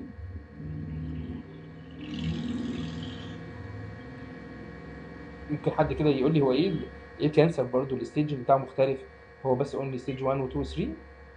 ممكن حد كده يقول لي هو ايه ال- ايه الكانسر برضو الستيجنج بتاعه مختلف هو بس اونلي ستيج 1 و 2 و 3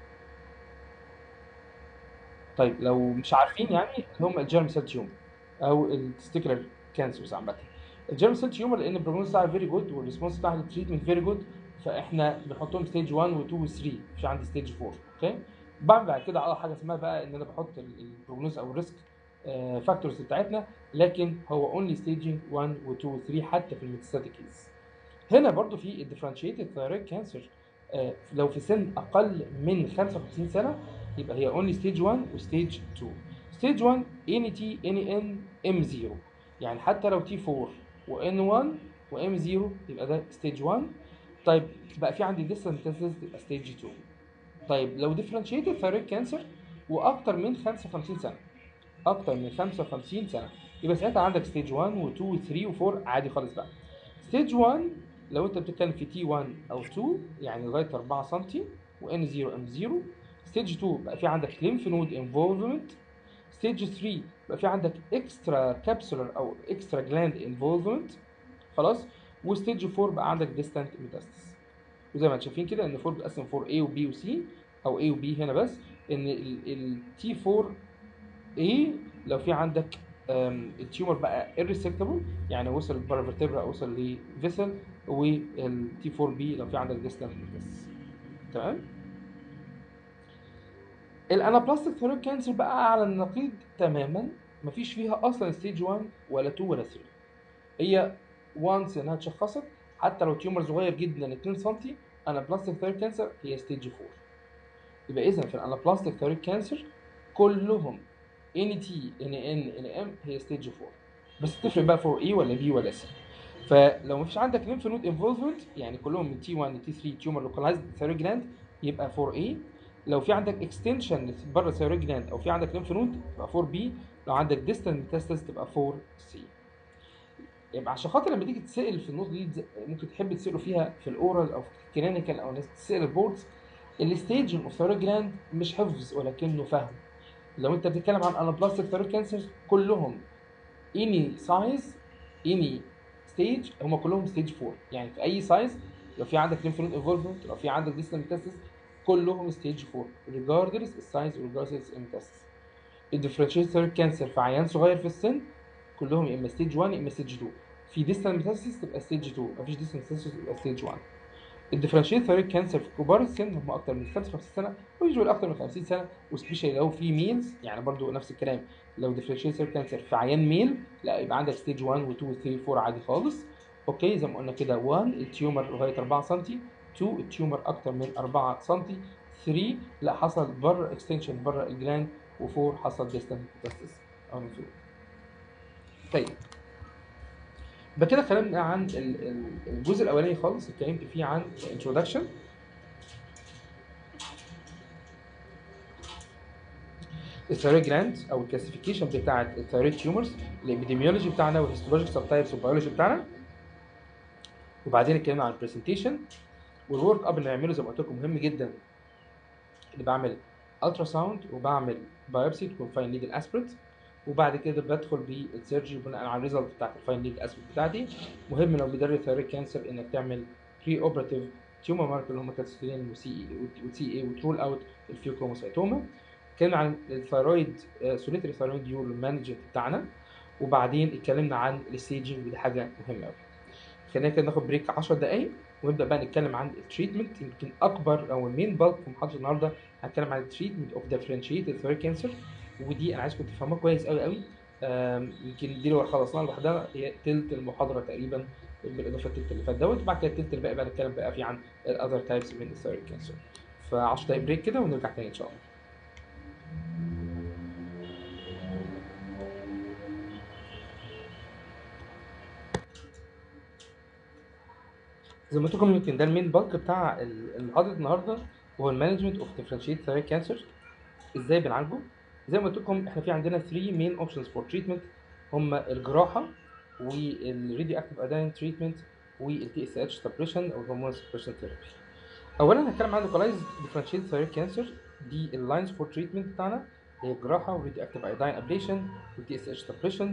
طيب لو مش عارفين يعني اللي هم الجيرم سيل تيومر او التستيكولار كانسرز عامه الجيرم سيل تيومر لان البروجنوز بتاعها فيري جود والريسبونس بتاعها للتريتمنت فيري جود فاحنا بنحطهم ستيج 1 و 2 و 3 مش عندي ستيج 4 اوكي بعمل بعد كده على حاجه اسمها بقى ان انا بحط البروجنوز او الريسك فاكتورز بتاعتنا لكن هو اونلي ستيجنج 1 و 2 و 3 حتى في الميتاستاتيك كيس هنا برضو في الديفرنشيتد ثايرويد كانسر لو في سن اقل من 55 سنه يبقى هي اونلي ستيج 1 وستيج 2 ستيج 1 اني تي اني ان ام 0 يعني حتى لو تي 4 وان 1 وام 0 يبقى ده ستيج 1 طيب بقى في عندي ديستنت تبقى ستيج 2 طيب لو ديفرنشيتد ثايرويد كانسر واكتر من 55 سنه اكتر من 55 سنه يبقى ساعتها عندك ستيج 1 و2 و3 و4 عادي خالص بقى ستيج 1 لو انت بتتكلم في تي 1 او 2 يعني لغايه 4 سم وان 0 ام 0 ستيج 2 بقى في عندك ليمف نود انفولفمنت ستيج 3 بقى في عندك اكسترا كابسولار او اكسترا جلاند انفولفمنت خلاص وستيج 4 بقى عندك ديستانت ميتاستس وزي ما انتم شايفين كده ان 4 بتقسم 4 A و B و C او A و B هنا بس ان ال T 4 A لو في عندك أم، التيومر بقى irresectable يعني وصل البارافيرتبرا وصل لفيسل والتي 4 بي لو في عندك ديستانت ميتاستس تمام الانابلاستيك ثيرويد كانسر بقى على النقيض تماما مفيش فيها اصلا ستيج 1 ولا 2 ولا 3 هي وانس انها اتشخصت حتى لو تيومر صغير جدا 2 سم انابلاستيك ثيرويد كانسر هي ستيج 4 يبقى اذا في الانابلاستيك ثيرويد كانسر كلهم ان تي ان ان ان ام هي ستيج 4 بس تفرق بقى فور اي ولا بي ولا سي فلو مفيش عندك ليمف نود انفولفمنت يعني كلهم من تي 1 لتي 3 تيومر لوكالايزد ثيرويد جلاند يبقى 4 اي لو في عندك اكستنشن بره الثيرويد جلاند او في عندك ليمف نود تبقى 4 بي لو عندك ديستنت ميتاستاس تبقى 4 سي يبقى عشان خاطر لما تيجي تسال في النقطه دي ممكن تحب تساله فيها في الاورال او في الكلينيكال او تسال البوردز الستيج اوف ثيرويد جلاند مش حفظ ولكنه فهم لو انت بتتكلم عن انابلاستيك ثيرويد كانسر كلهم اني سايز اني ستيج هم كلهم ستيج 4 يعني في اي سايز لو في عندك ليمف نود انفولفمنت لو في عندك ديستال ميتاستس كلهم ستيج 4 ريجاردلس السايز وريجاردلس الميتاستس الديفرنشيت ثيرويد كانسر في عيان صغير في السن كلهم يا اما ستيج 1 يا اما ستيج 2 في ديستال ميتاستس تبقى ستيج 2 مفيش ديستال ميتاستس تبقى ستيج 1 الديفرنشيت ثيرويد كانسر في كبار السن هم اكتر من 55 سنه ويجوال اكتر من 50 سنه وسبيشالي لو في ميلز يعني برضو نفس الكلام لو ديفرنشيت ثيرويد كانسر في عيان ميل لا يبقى عندك ستيج 1 و2 و3 و4 عادي خالص اوكي زي ما قلنا كده 1 التيومر لغايه 4 سم 2 التيومر اكتر من 4 سم 3 لا حصل بره اكستنشن بره الجلاند و4 حصل ديستنت ميتاستس او انفلو طيب يبقى كده اتكلمنا عن ال- ال- الجزء الاولاني خالص اتكلمت فيه عن introduction الثيرويد جلاند او الكلاسيفيكيشن بتاع الثيرويد تيومرز الابيديميولوجي بتاعنا والهيستولوجيك سب تايبس والبيولوجي بتاعنا وبعدين اتكلمنا عن البرزنتيشن والورك اب اللي هنعمله زي ما قلت لكم مهم جدا اللي بعمل الترا ساوند وبعمل بايوبسي تكون فاين ليدل اسبريت وبعد كده بدخل بالسيرجري بناء على الريزلت بتاعت الفاين ليدل اسبريت بتاعتي مهم لو بيدري ثيرويد كانسر انك تعمل بري اوبراتيف تيومر ماركر اللي هم كالسترين وسي وسي اي وترول اوت الفيوكروموسايتوما اتكلمنا عن الثيرويد سوليتري ثيرويد ديول مانجمنت بتاعنا وبعدين اتكلمنا عن الستيجنج ودي حاجه مهمه قوي خلينا كده ناخد بريك 10 دقايق ونبدا بقى نتكلم عن التريتمنت يمكن اكبر او المين بالك في محاضره النهارده هنتكلم عن التريتمنت اوف ديفرنشيتد ثيرويد كانسر ودي انا عايزكم تفهموها كويس قوي قوي آم، يمكن دي لو خلصناها لوحدها هي تلت المحاضره تقريبا بالاضافه للتلت اللي فات دوت وبعد كده التلت الباقي بقى نتكلم بقى فيه عن الاذر تايبس من الثيرويد كانسر ف 10 دقايق بريك كده ونرجع تاني ان شاء الله زي ما قلت لكم يمكن ده المين بالك بتاع ال- المحاضره النهارده هو المانجمنت اوف ديفرنشيت ثيرويد كانسر ازاي بنعالجه زي ما قلت لكم احنا في عندنا 3 مين اوبشنز فور تريتمنت هم الجراحه والراديو اكتيف ادين تريتمنت والتي اس اتش سبريشن او هرمون سبريشن ثيرابي اولا هنتكلم عن لوكالايزد ديفرنشيت ثيرويد كانسر دي اللاينز فور تريتمنت بتاعنا هي الجراحه والراديو اكتيف ايدين ابليشن والتي اس اتش سبريشن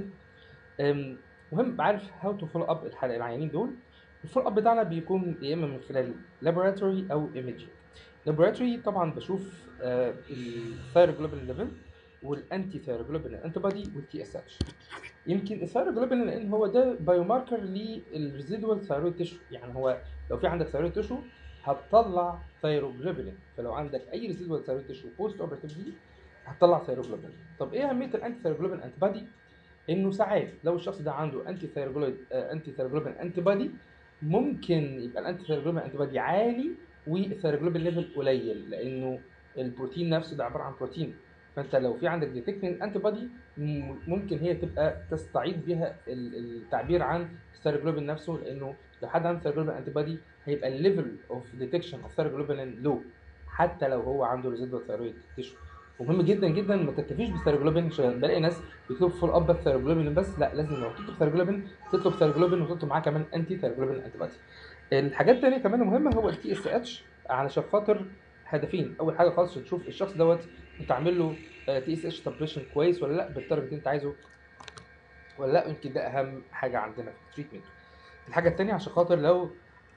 مهم بعرف هاو تو فولو اب العيانين دول الفول اب بتاعنا بيكون يا اما من خلال لابوراتوري او ايميجينج لابوراتوري طبعا بشوف الثيروجلوبين ليفل والانتي ثيروجلوبين انتي بودي والتي اس اتش يمكن الثيروجلوبين لان هو ده بايو ماركر للريزيدوال ثيرويد تيشو يعني هو لو في عندك ثيرويد تيشو هتطلع ثيروجلوبين فلو عندك اي ريزيدوال ثيرويد تيشو بوست اوبراتيفلي هتطلع ثيروجلوبين طب ايه اهميه الانتي ثيروجلوبين انتي بودي انه ساعات لو الشخص ده عنده انتي ثيروجلوبين انتي ثيروجلوبين انتي بودي ممكن يبقى الانتي ثيروجلوبين انتي بودي عالي والثيروجلوبين ليفل قليل لانه البروتين نفسه ده عباره عن بروتين فانت لو في عندك ديتكتنج انتي بودي ممكن هي تبقى تستعيد بيها ال- التعبير عن الثيروجلوبين نفسه لانه لو حد عنده ثيروجلوبين انتي بودي هيبقى الليفل اوف ديتكشن اوف ثيروجلوبين لو حتى لو هو عنده ريزيدوال ثيرويد تيشو ومهم جدا جدا ما تكتفيش بالثيروجلوبين عشان بلاقي ناس بيطلبوا فول اب ثيروجلوبين بس لا لازم لو تطلب ثيروجلوبين تطلب ثيروجلوبين وتطلب معاه كمان انتي ثيروجلوبين انتي بودي الحاجات التانية كمان مهمة هو التي اس اتش علشان خاطر هدفين اول حاجه خالص تشوف الشخص دوت انت عامل له تي اس اتش سبريشن كويس ولا لا بالدرجه اللي انت عايزه ولا لا يمكن ده اهم حاجه عندنا في التريتمنت الحاجه التانية عشان خاطر لو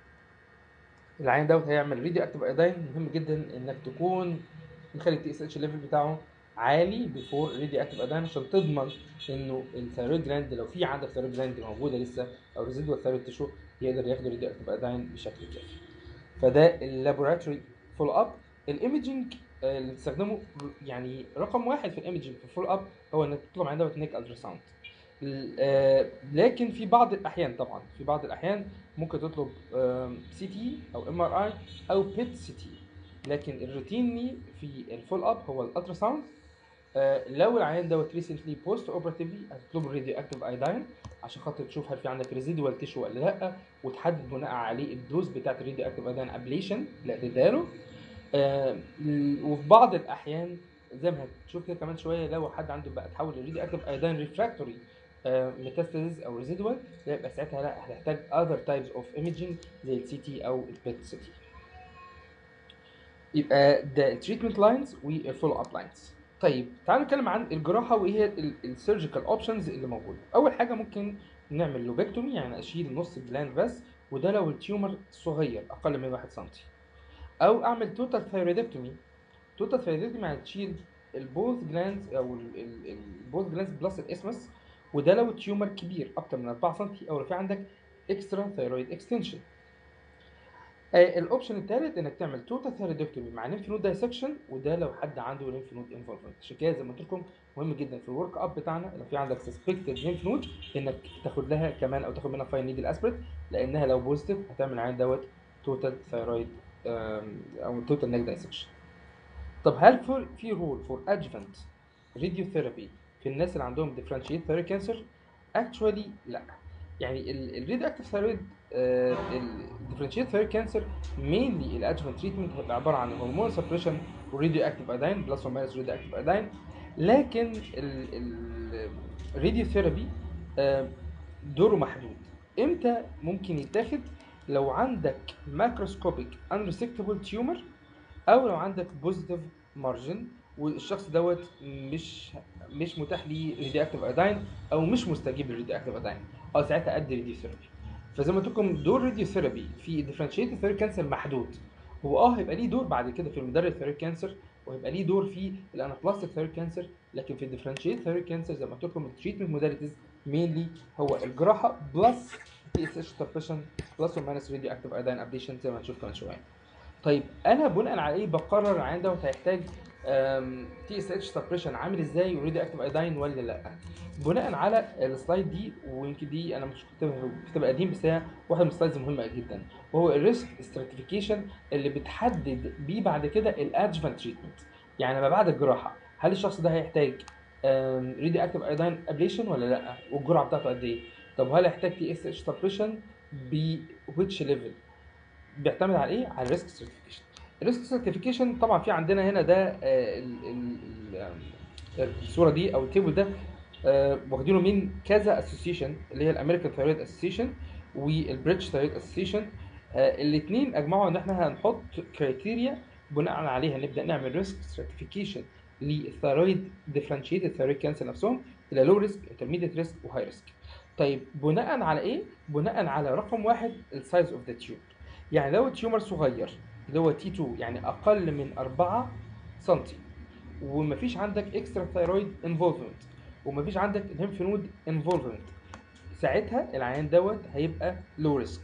العيان دوت هيعمل ريديو اكتيف ايدين مهم جدا انك تكون مخلي التي اس اتش ليفل بتاعه عالي بيفور ريديو اكتيف ايدين عشان تضمن انه الثيرويد جلاند لو في عندك ثيرويد جلاند موجوده لسه او ريزيدوال ثيرويد تيشو يقدر ياخد ريديو اكتيف ايدين بشكل كافي فده اللابوراتوري فول اب الايمجنج اللي بتستخدمه يعني رقم واحد في الايمجنج في الفول اب هو انك تطلب عندها نيك الترا ساوند لكن في بعض الاحيان طبعا في بعض الاحيان ممكن تطلب سي تي او ام ار اي او بيت سي تي لكن الروتيني في الفول اب هو الالترا ساوند لو العيان دوت ريسنتلي بوست اوبراتيفلي هتطلب الراديو اكتيف ايدين عشان خاطر تشوف هل في عندك ريزيدوال تيشو ولا لا وتحدد بناء عليه الدوز بتاعت الراديو اكتيف ايدين ابليشن اللي هتديها آه وفي بعض الاحيان زي ما هتشوف كده كمان شويه لو حد عنده بقى تحول للراديو اكتيف ايدين ريفراكتوري ميتاستاسيس او ريزيدوال يبقى ساعتها لا هتحتاج اذر تايبس اوف ايمجنج زي السي تي او البيت سي تي يبقى ده التريتمنت لاينز والفولو اب لاينز طيب تعالوا نتكلم عن الجراحه وايه هي السيرجيكال اوبشنز اللي موجوده اول حاجه ممكن نعمل لوبكتومي يعني اشيل نص الجلاند بس وده لو التيومر صغير اقل من 1 سم او اعمل توتال ثايرويدكتومي توتال ثايرويدكتومي يعني تشيل البوث جلاندز او البوث جلاندز بلس الاسمس وده لو التيومر كبير اكتر من 4 سم او لو في عندك اكسترا ثايرويد اكستنشن آه الاوبشن الثالث انك تعمل توتال ثيرودكتومي مع ليمف نود دايسكشن وده لو حد عنده ليمف نود انفولفمنت عشان كده زي ما قلت لكم مهم جدا في الورك اب بتاعنا لو في عندك سسبكتد ليمف نود انك تاخد لها كمان او تاخد منها فاين نيدل اسبريت لانها لو بوزيتيف هتعمل عين دوت توتال ثايرويد او توتال نيك دايسكشن طب هل في رول فور ادجفنت راديو ثيرابي في الناس اللي عندهم ديفرنشيت ثيرويد كانسر اكشوالي لا يعني الريد اكتيف ثيرويد الديفرنشيت ثيرويد كانسر مينلي الادجفنت تريتمنت هيبقى عباره عن هرمون سبريشن وراديو اكتيف ايدين بلس اور ماينس راديو اكتيف ايدين لكن الراديو ثيرابي دوره محدود امتى ممكن يتاخد لو عندك ماكروسكوبيك unresectable تيومر او لو عندك بوزيتيف مارجن والشخص دوت مش مش متاح ليه راديو اكتيف ايدين او مش مستجيب للراديو اكتيف ايدين اه ساعتها ادي راديو ثيرابي فزي ما قلت لكم دور راديو ثيرابي في ديفرنشيتد ثيرابي كانسر محدود هو اه هيبقى ليه دور بعد كده في المدرب ثيرابي كانسر وهيبقى ليه دور في الانابلاستيك ثيرابي كانسر لكن في الديفرنشيتد ثيرابي كانسر زي ما قلت لكم التريتمنت موداليتيز مينلي هو الجراحه بلس تي اس اتش سبريشن بلس وماينس راديو اكتيف ايدين ابليشن زي ما هنشوف كمان شويه طيب انا بناء على ايه بقرر العيان دوت هيحتاج تي اس اتش سبريشن عامل ازاي وراديو اكتيف ايدين ولا لا بناء على السلايد دي ويمكن دي انا مش كاتبها كتاب قديم بس هي واحد من السلايدز المهمه جدا وهو الريسك ستراتيفيكيشن اللي بتحدد بيه بعد كده الادجفانت تريتمنت يعني ما بعد الجراحه هل الشخص ده هيحتاج راديو اكتيف ايدين ابليشن ولا لا والجرعه بتاعته قد ايه طب هل هيحتاج تي اس اتش سبريشن ب which ليفل بيعتمد على ايه على الريسك ستراتيفيكيشن الريسك ستراتيفيكيشن طبعا في عندنا هنا ده آه، ال- ال- ال- الصوره دي او التيبل ده آه، واخدينه من كذا اسوسيشن اللي هي الامريكان ثايرويد اسوسيشن والبريتش ثايرويد اسوسيشن الاثنين اجمعوا ان احنا هنحط كرايتيريا بناء عليها نبدا نعمل ريسك ستراتيفيكيشن للثايرويد ديفرنشيتد ثايرويد كانسر نفسهم الى لو ريسك انترميديت ريسك وهاي ريسك طيب بناء على ايه بناء على رقم واحد السايز اوف ذا تيوب يعني لو التيومر صغير اللي هو تي 2 يعني اقل من 4 سم ومفيش عندك اكسترا ثايرويد انفولفمنت ومفيش عندك ليمف نود انفولفمنت ساعتها العيان دوت هيبقى لو ريسك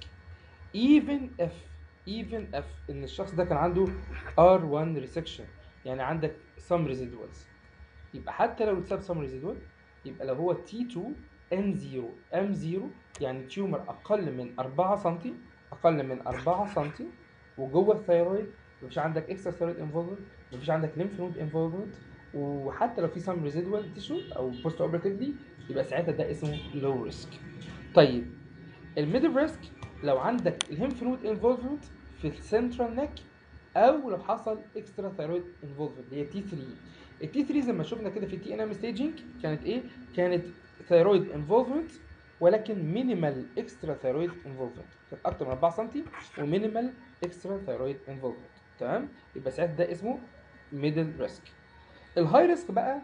even if even if ان الشخص ده كان عنده R1 resection يعني عندك some residuals يبقى حتى لو اتساب some residual يبقى لو هو T2 N0 M0 يعني تيومر اقل من 4 سم اقل من 4 سم وجوه الثايرويد مفيش عندك اكسترا ثايرويد انفولفمنت مفيش عندك ليمف نود انفولفمنت وحتى لو في سم ريزيدوال تيشو او بوست اوبراتيفلي يبقى ساعتها ده اسمه لو ريسك طيب الميدل ريسك لو عندك الهيمف نود انفولفمنت في السنترال نيك او لو حصل اكسترا ثايرويد انفولفمنت اللي هي تي 3 التي 3 زي ما شفنا كده في التي ان ام ستيجنج كانت ايه كانت ثايرويد انفولفمنت ولكن مينيمال اكسترا ثايرويد انفولفمنت كانت اكتر من 4 سم ومينيمال اكسترا ثايرويد انفولفمنت تمام يبقى ساعتها ده اسمه ميدل ريسك الهاي ريسك بقى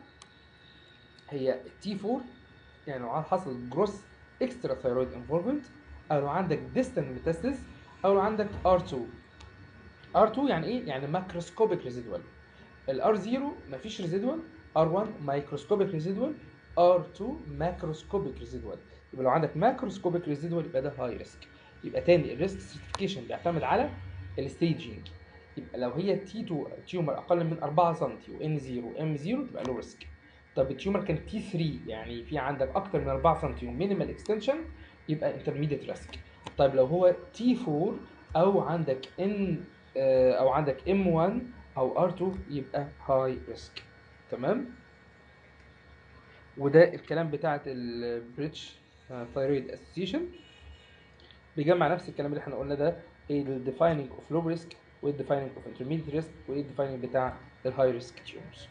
هي تي 4 يعني لو حصل جروس اكسترا ثايرويد انفولفمنت او لو عندك ديستنت ميتاستيز او لو عندك R2 R2 يعني ايه يعني ماكروسكوبيك ريزيدوال الار 0 مفيش ريزيدوال R1 مايكروسكوبيك ريزيدوال R2 ماكروسكوبيك ريزيدوال يبقى لو عندك ماكروسكوبيك ريزيدوال يبقى ده هاي ريسك يبقى تاني الريسك سيرتيفيكيشن بيعتمد على الستيجنج يبقى لو هي تي 2 تيومر اقل من 4 سم وان 0 ام 0 تبقى لو ريسك طب التيومر كان تي 3 يعني في عندك اكتر من 4 سم ومينيمال اكستنشن يبقى انترميديت ريسك طيب لو هو تي 4 او عندك ان او عندك ام 1 او ار 2 يبقى هاي ريسك تمام وده الكلام بتاعت البريتش ثايرويد اسوسيشن بيجمع نفس الكلام اللي احنا قلنا ده الديفايننج اوف لو ريسك والديفايننج اوف انترميديت ريسك والديفايننج بتاع الهاي ريسك تيومرز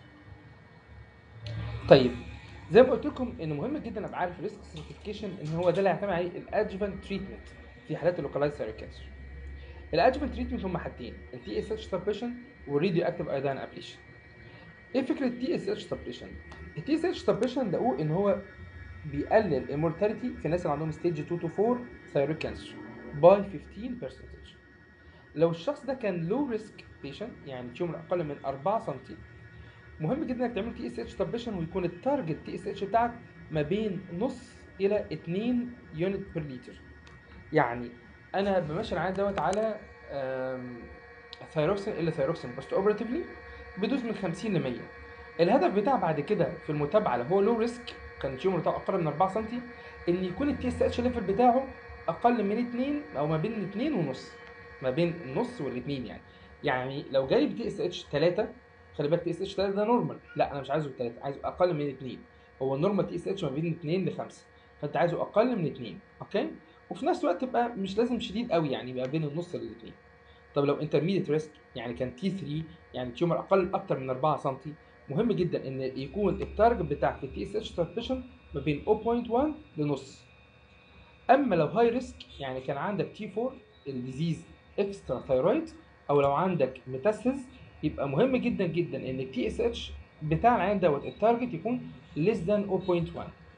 طيب زي ما قلت لكم ان مهم جدا ابقى عارف الريسك سيرتيفيكيشن ان هو ده اللي هيعتمد عليه الادجفنت تريتمنت في حالات اللوكالايز ثايرويد كانسر الادجفنت تريتمنت هم حاجتين التي اس اتش سبريشن والراديو اكتيف ايودين ابليشن ايه فكره التي اس اتش سبريشن التي اس اتش سبريشن لقوه ان هو بيقلل المورتاليتي في الناس اللي عندهم ستيج 2 تو 4 ثايرويد كانسر باي 15% لو الشخص ده كان لو ريسك بيشنت يعني تيومر اقل من 4 سم مهم جدا انك تعمل تي اس اتش سبريشن ويكون التارجت تي اس اتش بتاعك ما بين نص الى 2 يونت بير لتر يعني انا بمشي العيان دوت على ثايروكسين الا ثايروكسين بوست اوبراتيفلي بدوز من 50 ل 100 الهدف بتاع بعد كده في المتابعه لو هو لو ريسك كان التيومر بتاعه اقل من 4 سم ان يكون التي اس اتش ليفل بتاعه اقل من 2 او ما بين 2 ونص ما بين النص والاثنين يعني يعني لو جاي بتي اس اتش 3 خلي بالك تي اس اتش 3 ده نورمال لا انا مش عايزه 3 عايزه اقل من 2 هو النورمال تي اس اتش ما بين 2 ل 5 فانت عايزه اقل من 2 اوكي وفي نفس الوقت تبقى مش لازم شديد قوي يعني يبقى بين النص للاثنين طب لو انترميديت ريسك يعني كان تي 3 يعني تيومر اقل اكتر من 4 سم مهم جدا ان يكون التارجت بتاعك في التي اس اتش سبريشن ما بين 0.1 لنص اما لو هاي ريسك يعني كان عندك تي 4 الديزيز اكسترا ثايرويد او لو عندك ميتاستاز يبقى مهم جدا جدا ان التي اس اتش بتاع العين دوت التارجت يكون less than 0.1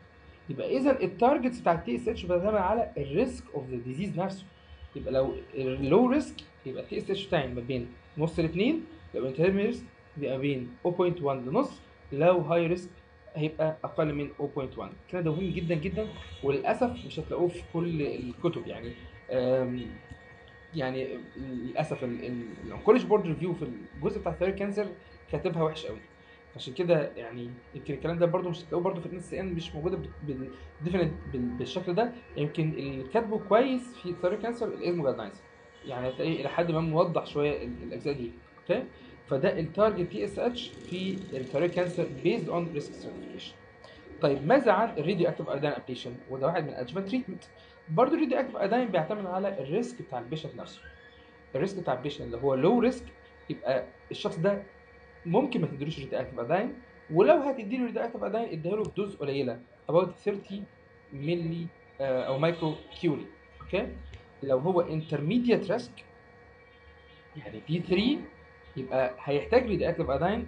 يبقى اذا التارجتس بتاع التي اس اتش بتعتمد على الريسك اوف ذا ديزيز نفسه يبقى لو اللو ريسك يبقى التي اس اتش بتاعي ما بين نص لاثنين لو انترميديت ريسك بيبقى بين 0.1 لنص لو هاي ريسك هيبقى اقل من 0.1 كده ده مهم جدا جدا وللاسف مش هتلاقوه في كل الكتب يعني آم، يعني للاسف الانكولج بورد ريفيو في الجزء بتاع الثيري كانسر كاتبها وحش قوي عشان كده يعني يمكن الكلام ده برضو مش هتلاقوه برضو في الان سي ان مش موجوده بال- بالديفينيت بال- بالشكل ده يمكن اللي كاتبه كويس في الثيري كانسر الاسم جايدلاينز يعني هتلاقيه الى حد ما موضح شويه ال- الاجزاء دي اوكي فده التارجت تي اس اتش في الثيري كانسر بيزد اون ريسك ستراتيفيكيشن طيب ماذا عن الراديو اكتيف ايودين ابليشن وده واحد من الادجمنت تريتمنت برضه الراديو اكتيف ايودين بيعتمد على الريسك بتاع البيشنت نفسه الريسك بتاع البيشنت اللي هو لو ريسك يبقى الشخص ده ممكن ما تديلوش راديو اكتيف ايودين ولو هتديله راديو اكتيف ايودين اديها له بدوز قليله about 30 ملي آه، او مايكرو كيوري اوكي لو هو انترميديت ريسك يعني بي 3 يبقى هيحتاج راديو اكتيف ايودين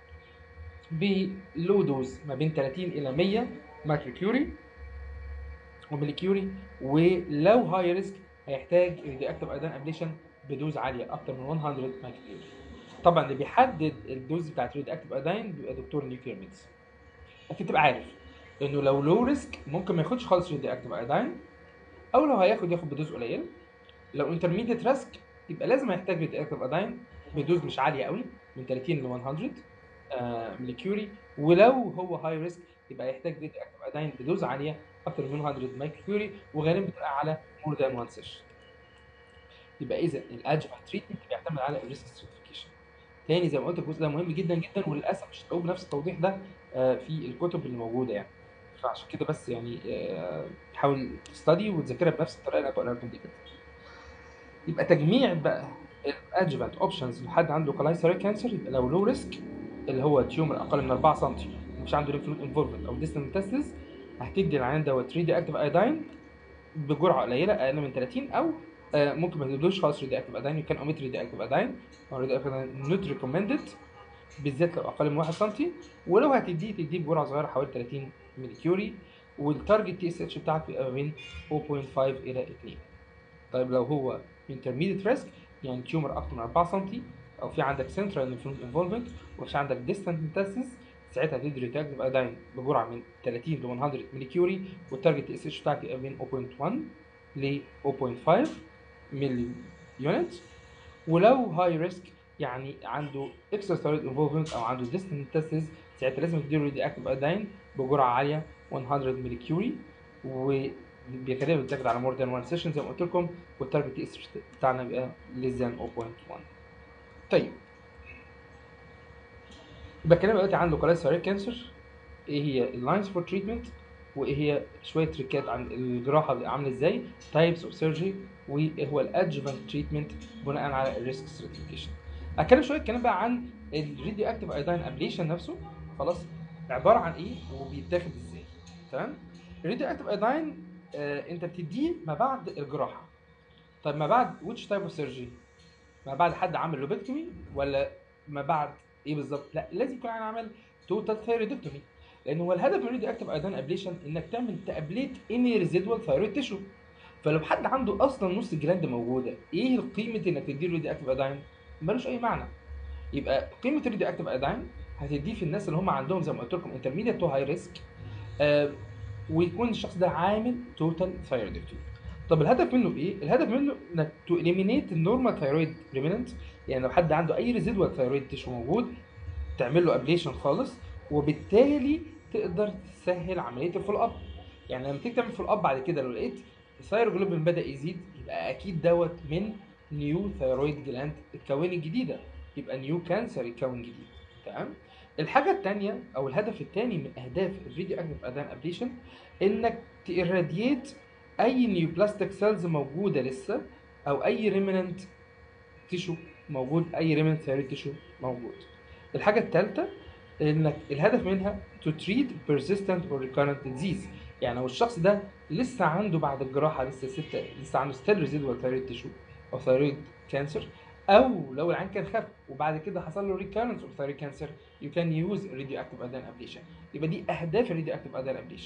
بلو دوز ما بين 30 الى 100 مايكرو كيوري وملي كيوري ولو هاي ريسك هيحتاج راديو اكتيف ايودين ابليشن بدوز عاليه اكتر من 100 مايكرو كيوري طبعا اللي بيحدد الدوز بتاعت راديو اكتيف ايودين بيبقى دكتور نيوكلير ميديسن لكن تبقى عارف انه لو لو ريسك ممكن ما ياخدش خالص راديو اكتيف ايودين او لو هياخد ياخد بدوز قليل لو انترميديت ريسك يبقى لازم هيحتاج راديو اكتيف ايودين بدوز مش عاليه قوي من 30 ل 100 آه، ملي كيوري ولو هو هاي ريسك يبقى يحتاج راديو اكتيف ايودين بدوز عاليه اكتر من 100 مايكرو كيوري وغالبا بتبقى على مور ذان 1 سيشن يبقى اذا الادجفنت تريتمنت بيعتمد على الريسك ستراتيفيكيشن تاني زي ما قلت الجزء ده مهم جدا جدا وللاسف مش هتلاقوه بنفس التوضيح ده آه، في الكتب اللي موجوده يعني فعشان كده بس يعني آه، حاول تستدي وتذاكرها بنفس الطريقه اللي انا بقولها لكم دي كده يبقى تجميع بقى الادجفنت اوبشنز لحد عنده كلايسيري كانسر يبقى لو لو ريسك اللي هو تيومر اقل من 4 سم مش عنده ليمف نود انفولفمنت او ديستنت ميتاستس هتدي العيان دوت ريدي اكتيف ايودين بجرعه قليله اقل من 30 او آه، ممكن ما تدوش خالص ريدي اكتيف ايودين يو كان اوميت ريدي اكتيف ايودين او ريدي اكتيف ايودين نوت ريكومندد بالذات لو اقل من 1 سم ولو هتديه تديه بجرعه صغيره حوالي 30 ملي كيوري والتارجت تي اس اتش بتاعك بيبقى ما بين 0.5 الى 2 طيب لو هو intermediate risk يعني تيومر اكتر من 4 سم او في عندك central lymph node involvement ومش عندك distant metastasis ساعتها هتدي ريتاكتيف ايودين بجرعه من 30 ل 100 ملي كيوري والتارجت اس اتش بتاعك يبقى بين 0.1 ل 0.5 ملي يونت ولو هاي ريسك يعني عنده اكسترا ثيرويد انفولفمنت او عنده ديستنت ميتاستاسيس ساعتها لازم تديله ريدي اكتيف ايودين بجرعه عاليه 100 ملي كيوري وبيخليها بتتاخد على مور ذان 1 سيشن زي ما قلت لكم والتارجت تي اس بتاعنا بيبقى less than 0.1 طيب يبقى الكلام دلوقتي عن لوكالايز ثيرويد كانسر ايه هي اللاينز فور تريتمنت وايه هي شويه تريكات عن الجراحه بتبقى عامله ازاي تايبس اوف سيرجري وايه هو الادجفنت تريتمنت بناء على الريسك ستراتيفيكيشن اتكلم شويه كلام بقى عن الراديو اكتيف ايودين ابليشن نفسه خلاص عباره عن ايه وبيتاخد ازاي تمام الراديو اكتيف ايودين آه انت بتديه ما بعد الجراحه طيب ما بعد which type of surgery ما بعد حد عمل لوبكتومي ولا ما بعد ايه بالظبط لا لازم يكون عامل توتال ثايرويدكتومي لان هو الهدف من الراديو اكتيف ايودين ابليشن انك تعمل تابليت اني ريزيدوال ثايرويد تيشو فلو حد عنده اصلا نص جلاند موجوده ايه قيمه انك تديله راديو اكتيف ايودين ملوش اي معنى يبقى قيمه الراديو اكتيف ايودين هتديه في الناس اللي هم عندهم زي ما قلت لكم انترميديت تو هاي ريسك ويكون الشخص ده عامل توتال ثايرويدكتومي طب الهدف منه ايه؟ الهدف منه انك تو اليمينيت النورمال ثايرويد ريميننت يعني لو حد عنده اي ريزيدوال ثايرويد تيشو موجود تعمل له ابليشن خالص وبالتالي تقدر تسهل عمليه الفول اب يعني لما تيجي تعمل فول اب بعد كده لو لقيت الثايروجلوبين بدا يزيد يبقى اكيد دوت من نيو ثايرويد جلاند اتكونت جديده يبقى نيو كانسر اتكون جديد تمام الحاجه الثانيه او الهدف الثاني من اهداف الفيديو اكتيف ادان ابليشن انك تيراديت اي نيو بلاستيك سيلز موجوده لسه او اي ريمننت تيشو موجود اي ريمننت ثايرويد تيشو موجود الحاجه الثالثه انك الهدف منها to treat persistent or recurrent disease يعني لو الشخص ده لسه عنده بعد الجراحه لسه ستة لسه عنده still residual thyroid tissue او thyroid cancer او لو العين كان خف وبعد كده حصل له recurrence of thyroid cancer you can use radioactive iodine ablation يبقى دي اهداف الراديو اكتيف ايودين ابليشن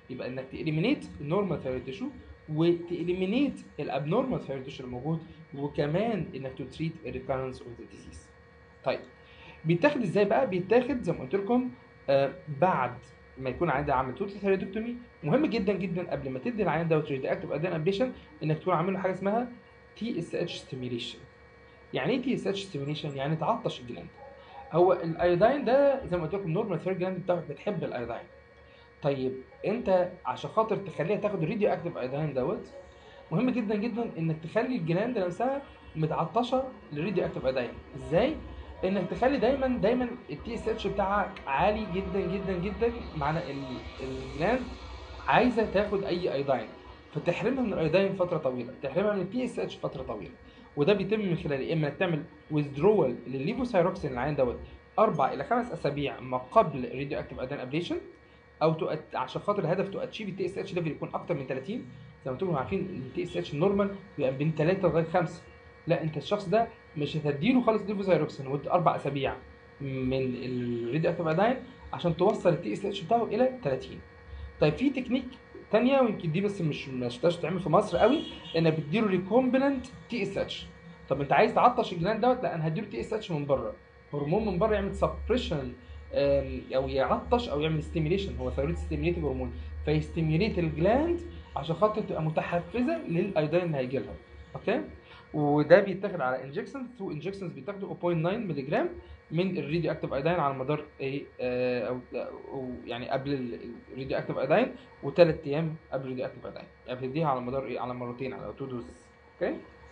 يبقى انك تإليمينيت النورمال ثايرويد تيشو وتإليمينيت الابنورمال ثايرويد تيشو الموجود وكمان انك تتريت الريكارنس اوف ذا ديزيز طيب بيتاخد ازاي بقى بيتاخد زي ما قلت لكم آه بعد ما يكون عندها عامل توتال ثايرويدكتومي مهم جدا جدا قبل ما تدي العيان دوت ريدي اكتف ادان ابليشن انك تكون عامل له حاجه اسمها تي اس اتش ستيميليشن يعني ايه تي اس اتش ستيميليشن يعني تعطش الجلاند هو الايوداين ده زي ما قلت لكم نورمال ثيرد جلاند بتاعك بتحب الايوداين طيب انت عشان خاطر تخليها تاخد الراديو اكتف ايوداين دوت مهم جدا جدا انك تخلي الجلاند نفسها متعطشه للراديو اكتف ايوداين ازاي انك تخلي دايما دايما التي اس اتش بتاعك عالي جدا جدا جدا معنى الجلاند عايزه تاخد اي ايوداين فتحرمها من الايوداين فتره طويله تحرمها من التي اس اتش فتره طويله وده بيتم من خلال يا اما انك تعمل ويزدرول للليفوسايروكسين العين دوت اربع الى خمس اسابيع ما قبل الراديو اكتيف ايودين ابليشن او تؤت... عشان خاطر الهدف تو اتشيف التي اس اتش ليفل يكون اكتر من 30 زي ما انتم عارفين التي اس اتش النورمال بيبقى بين 3 لغايه 5 لا انت الشخص ده مش هتديله خالص ليفوسايروكسين لمده اربع اسابيع من الراديو اكتيف ايودين عشان توصل التي اس اتش بتاعه الى 30 طيب في تكنيك تانية ويمكن دي بس مش ما شفتهاش تعمل في مصر قوي انك بتديله ريكومبيننت تي اس اتش طب انت عايز تعطش الجلاند دوت لا انا هديله تي اس اتش من بره هرمون من بره يعمل سبريشن او يعطش او يعمل ستيميليشن هو ثيرويد ستيميليتنج هرمون فيستيميليت الجلاند عشان خاطر تبقى متحفزه للايودين اللي هيجي لها اوكي وده بيتاخد على انجكشن تو انجكشنز بيتاخدوا 0.9 مللي جرام من الراديو اكتيف ايودين على مدار ايه آه او, أو يعني قبل الراديو اكتيف ايودين وثلاث ايام قبل الراديو اكتيف ايودين يعني بتديها على مدار ايه على مرتين على تو دوز اوكي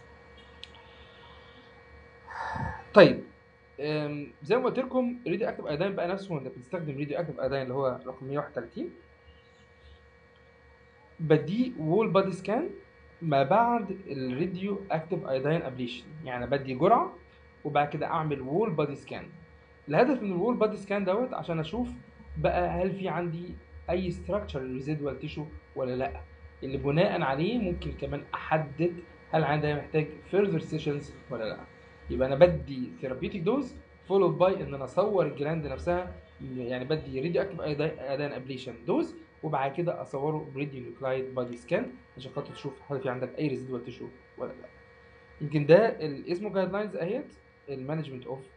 طيب زي ما قلت لكم الراديو اكتيف ايودين بقى نفسه انت بتستخدم راديو اكتيف ايودين اللي هو رقم 131 بدي وول بادي سكان ما بعد الراديو اكتيف ايودين ابليشن يعني بدي جرعه وبعد كده اعمل وول بادي سكان الهدف من الوول بادي سكان دوت عشان اشوف بقى هل في عندي اي ستراكشر ريزيدوال تيشو ولا لا اللي بناء عليه ممكن كمان احدد هل عندي محتاج فيرذر سيشنز ولا لا يبقى انا بدي ثيرابيوتيك دوز فولود باي ان انا اصور الجلاند نفسها يعني بدي راديو اكتيف ايدان ابليشن دوز وبعد كده اصوره براديو نيوكلايد بادي سكان عشان خاطر تشوف هل في عندك اي ريزيدوال تيشو ولا لا يمكن ده اسمه جايد لاينز اهيت المانجمنت اوف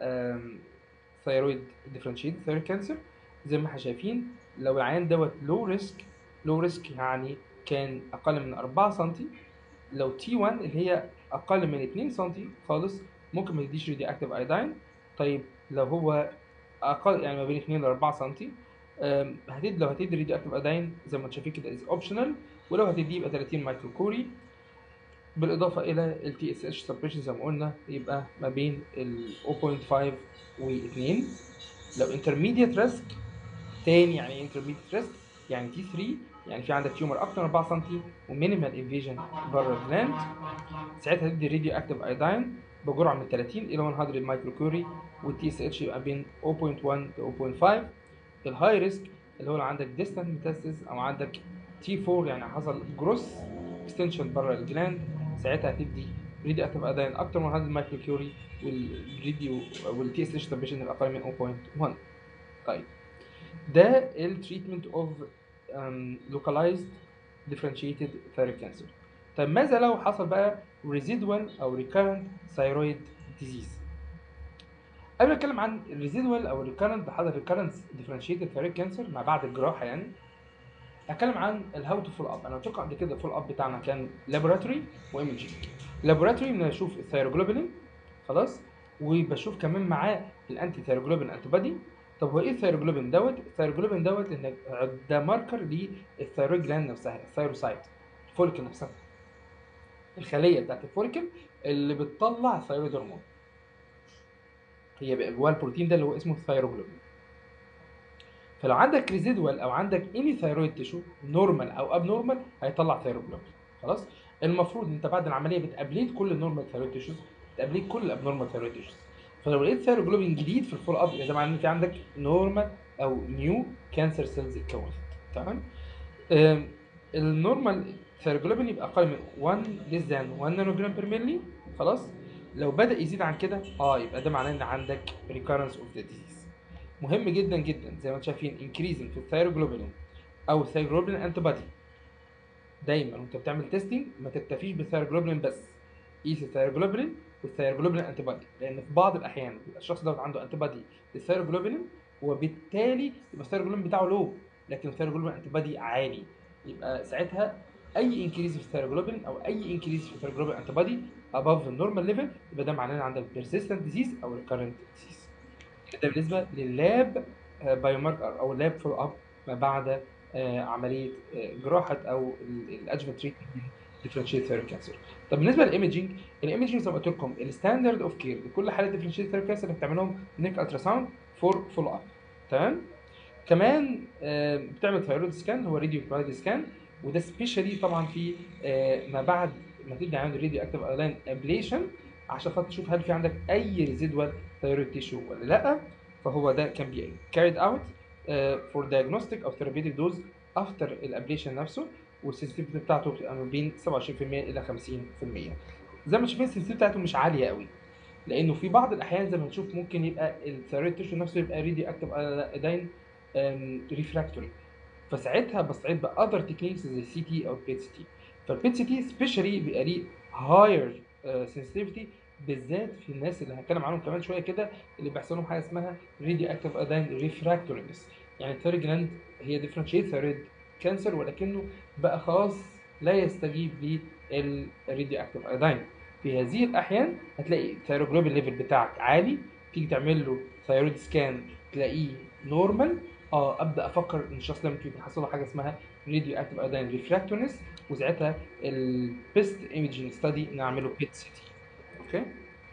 ثايرويد ديفرنشيت ثايرويد كانسر زي ما احنا شايفين لو العيان دوت لو ريسك لو ريسك يعني كان اقل من 4 سم لو تي 1 اللي هي اقل من 2 سم خالص ممكن ما تديش ريدي اكتيف ايودين طيب لو هو اقل يعني ما بين 2 ل 4 سم هتدي لو هتدي ريدي اكتيف ايودين زي ما انتم شايفين كده از اوبشنال ولو هتديه يبقى 30 مايكرو كوري بالاضافه الى ال تي اس اتش سبريشن زي ما قلنا يبقى ما بين ال 0.5 و 2 لو انترميديت ريسك تاني يعني ايه انترميديت ريسك يعني تي 3 يعني في عندك تيومر اكتر من 4 سم ومينيمال انفيجن بره الجلاند ساعتها تدي راديو اكتيف ايودين بجرعه من 30 الى 100 مايكرو كوري والتي اس اتش يبقى بين 0.1 ل 0.5 الهاي ريسك اللي هو لو عندك ديستانت ميتاستس او عندك تي 4 يعني حصل جروس اكستنشن بره الجلاند ساعتها هتدي ريدي اكتيف ايودين اكتر من 100 مايكرو كوري والريديو والتي اس اتش تمبريشن الاقل من 0.1 طيب ده التريتمنت اوف localized differentiated thyroid cancer طيب ماذا لو حصل بقى residual او recurrent thyroid disease قبل ما اتكلم عن الريزيدوال او recurrent حصل recurrent differentiated thyroid cancer ما بعد الجراحه يعني اتكلم عن الهاو تو فول اب انا قلت لكم قبل كده الفول اب بتاعنا كان لابوراتوري وايمجنج لابوراتوري بنشوف الثيروجلوبولين خلاص وبشوف كمان معاه الانتي ثيروجلوبين انتي بودي طب هو ايه الثيروجلوبين دوت الثيروجلوبين دوت ان ده ماركر للثيرويد جلاند نفسها الثيروسايت الفوليكل نفسها الخليه بتاعت الفوليكل اللي بتطلع الثيرويد هرمون هي بقى جواها البروتين ده اللي هو اسمه الثيروجلوبين فلو عندك ريزيدوال او عندك اني ثيرويد تيشو نورمال او اب نورمال هيطلع ثيروجلوبين خلاص المفروض ان انت بعد العمليه بتابليت كل النورمال ثيرويد تيشوز بتابليت كل الاب نورمال ثيرويد تيشوز فلو لقيت ثيروجلوبين جديد في الفول اب يبقى ده معناه ان في عندك نورمال او نيو كانسر سيلز اتكونت تمام النورمال ثيروجلوبين يبقى اقل من 1 ليس ذان 1 نانو جرام بير ملي خلاص لو بدا يزيد عن كده اه يبقى ده معناه ان عندك ريكارنس اوف ذا ديزيز مهم جدا جدا زي ما انتم شايفين انكريزنج في الثيروجلوبين او ثيروجلوبين انتي بادي دايما وانت بتعمل تيستنج ما تكتفيش بالثيروجلوبين بس قيس الثيروجلوبين والثيروجلوبين انتي بادي لان في بعض الاحيان بيبقى الشخص ده عنده انتي بادي للثيروجلوبين وبالتالي يبقى الثيروجلوبين بتاعه لو لكن الثيروجلوبين انتي بادي عالي يبقى ساعتها اي انكريز في الثيروجلوبين او اي انكريز في الثيروجلوبين انتي بادي above النورمال ليفل يبقى ده معناه ان عندك persistent disease او recurrent disease ده بالنسبه لللاب بايوماركر او اللاب فول اب ما بعد آه، عمليه آه، جراحه او الادجفنت تريتمنت ديفرنشيت ثيرابي كانسر طب بالنسبه للايمجنج الايمجنج زي ما قلت لكم الستاندرد اوف كير لكل حاله ديفرنشيت ثيرابي كانسر انك تعملهم نيك الترا ساوند فور فول اب تمام كمان آه، بتعمل ثايرويد سكان هو راديو ثايرويد سكان وده سبيشالي طبعا في آه، ما بعد ما تبدا عند راديو اكتيف ايلاين ابليشن عشان خاطر تشوف هل في عندك اي ريزيدوال ثايرويد تيشو ولا لا فهو ده كان بي carried out uh, for diagnostic او therapeutic dose after الابليشن نفسه والسنسيتيفيتي بتاعته بتبقى ما بين 27% الى 50% زي ما شايفين السنسيتيفيتي بتاعته مش عاليه قوي لانه في بعض الاحيان زي ما نشوف ممكن يبقى الثيرويد تيشو نفسه يبقى ريدي اكتف ايدين ريفراكتوري فساعتها بستعيد باذر تكنيكس زي سي تي او بيت سي تي فالبيت سي تي سبيشالي بيبقى ليه هاير سنسيتيفيتي بالذات في الناس اللي هنتكلم عنهم كمان شويه كده اللي بيحصل لهم حاجه اسمها ريدي اكتف ايدين ريفراكتورينس يعني الثيرويد جلاند هي ديفرنشيت ثيرويد كانسر ولكنه بقى خلاص لا يستجيب للريدي اكتف ايدين في هذه الاحيان هتلاقي الثيروجلوبين ليفل بتاعك عالي تيجي تعمل له ثيرويد سكان تلاقيه نورمال اه ابدا افكر ان الشخص ده ممكن يكون حصل له حاجه اسمها راديو اكتف ايدين ريفراكتورنس وساعتها البيست ايمجنج ستادي نعمله بيت سي تي اوكي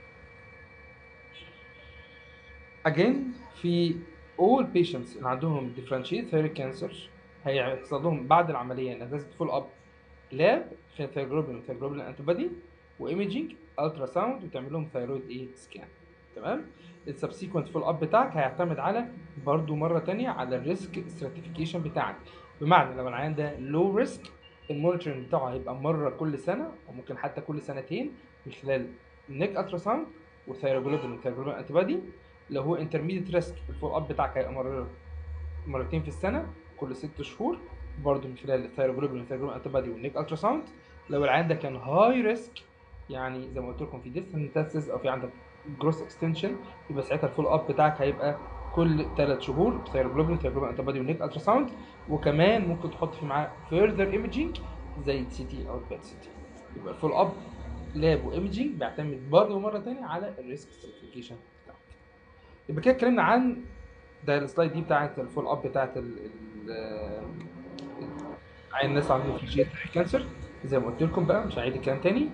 again في all patients اللي عندهم differentiated thyroid cancer هيحصل لهم بعد العمليه انك لازم فول اب لاب في ثيروجلوبين وثيروجلوبين انتي بودي وايمجنج الترا ساوند وتعمل لهم ثيرويد ايه سكان تمام السبسيكونت فول اب بتاعك هيعتمد على برضو مره تانية على الريسك ستراتيفيكيشن بتاعك بمعنى لو العيان ده لو ريسك المونيتورنج بتاعه هيبقى مره كل سنه وممكن حتى كل سنتين من خلال نيك الترا ساوند وثيروجلوبين وثيروجلوبين انتي بودي لو هو انترميديت ريسك الفول اب بتاعك هيبقى مرة مرتين في السنه كل ست شهور برضه من خلال الثيروجلوبين والثيروجلوبين انتي بودي والنيك الترا ساوند لو العيان ده كان هاي ريسك يعني زي ما قلت لكم في ديستنت ميتاسيس او في عندك جروس اكستنشن يبقى ساعتها الفول اب بتاعك هيبقى كل ثلاث شهور ثيروجلوبين ثيروجلوبين انتي بودي ونيك الترا ساوند وكمان ممكن تحط في معاه فيرذر ايمجينج زي السي تي او البيت سي تي يبقى الفول اب لاب وايمجينج بيعتمد برضه مره ثانيه على الريسك ستراتيفيكيشن بتاعك يبقى كده اتكلمنا عن ده السلايد دي بتاعت الفول اب بتاعت ال ال عين الناس عندهم فيشيت كانسر زي ما قلت لكم بقى مش هعيد الكلام تاني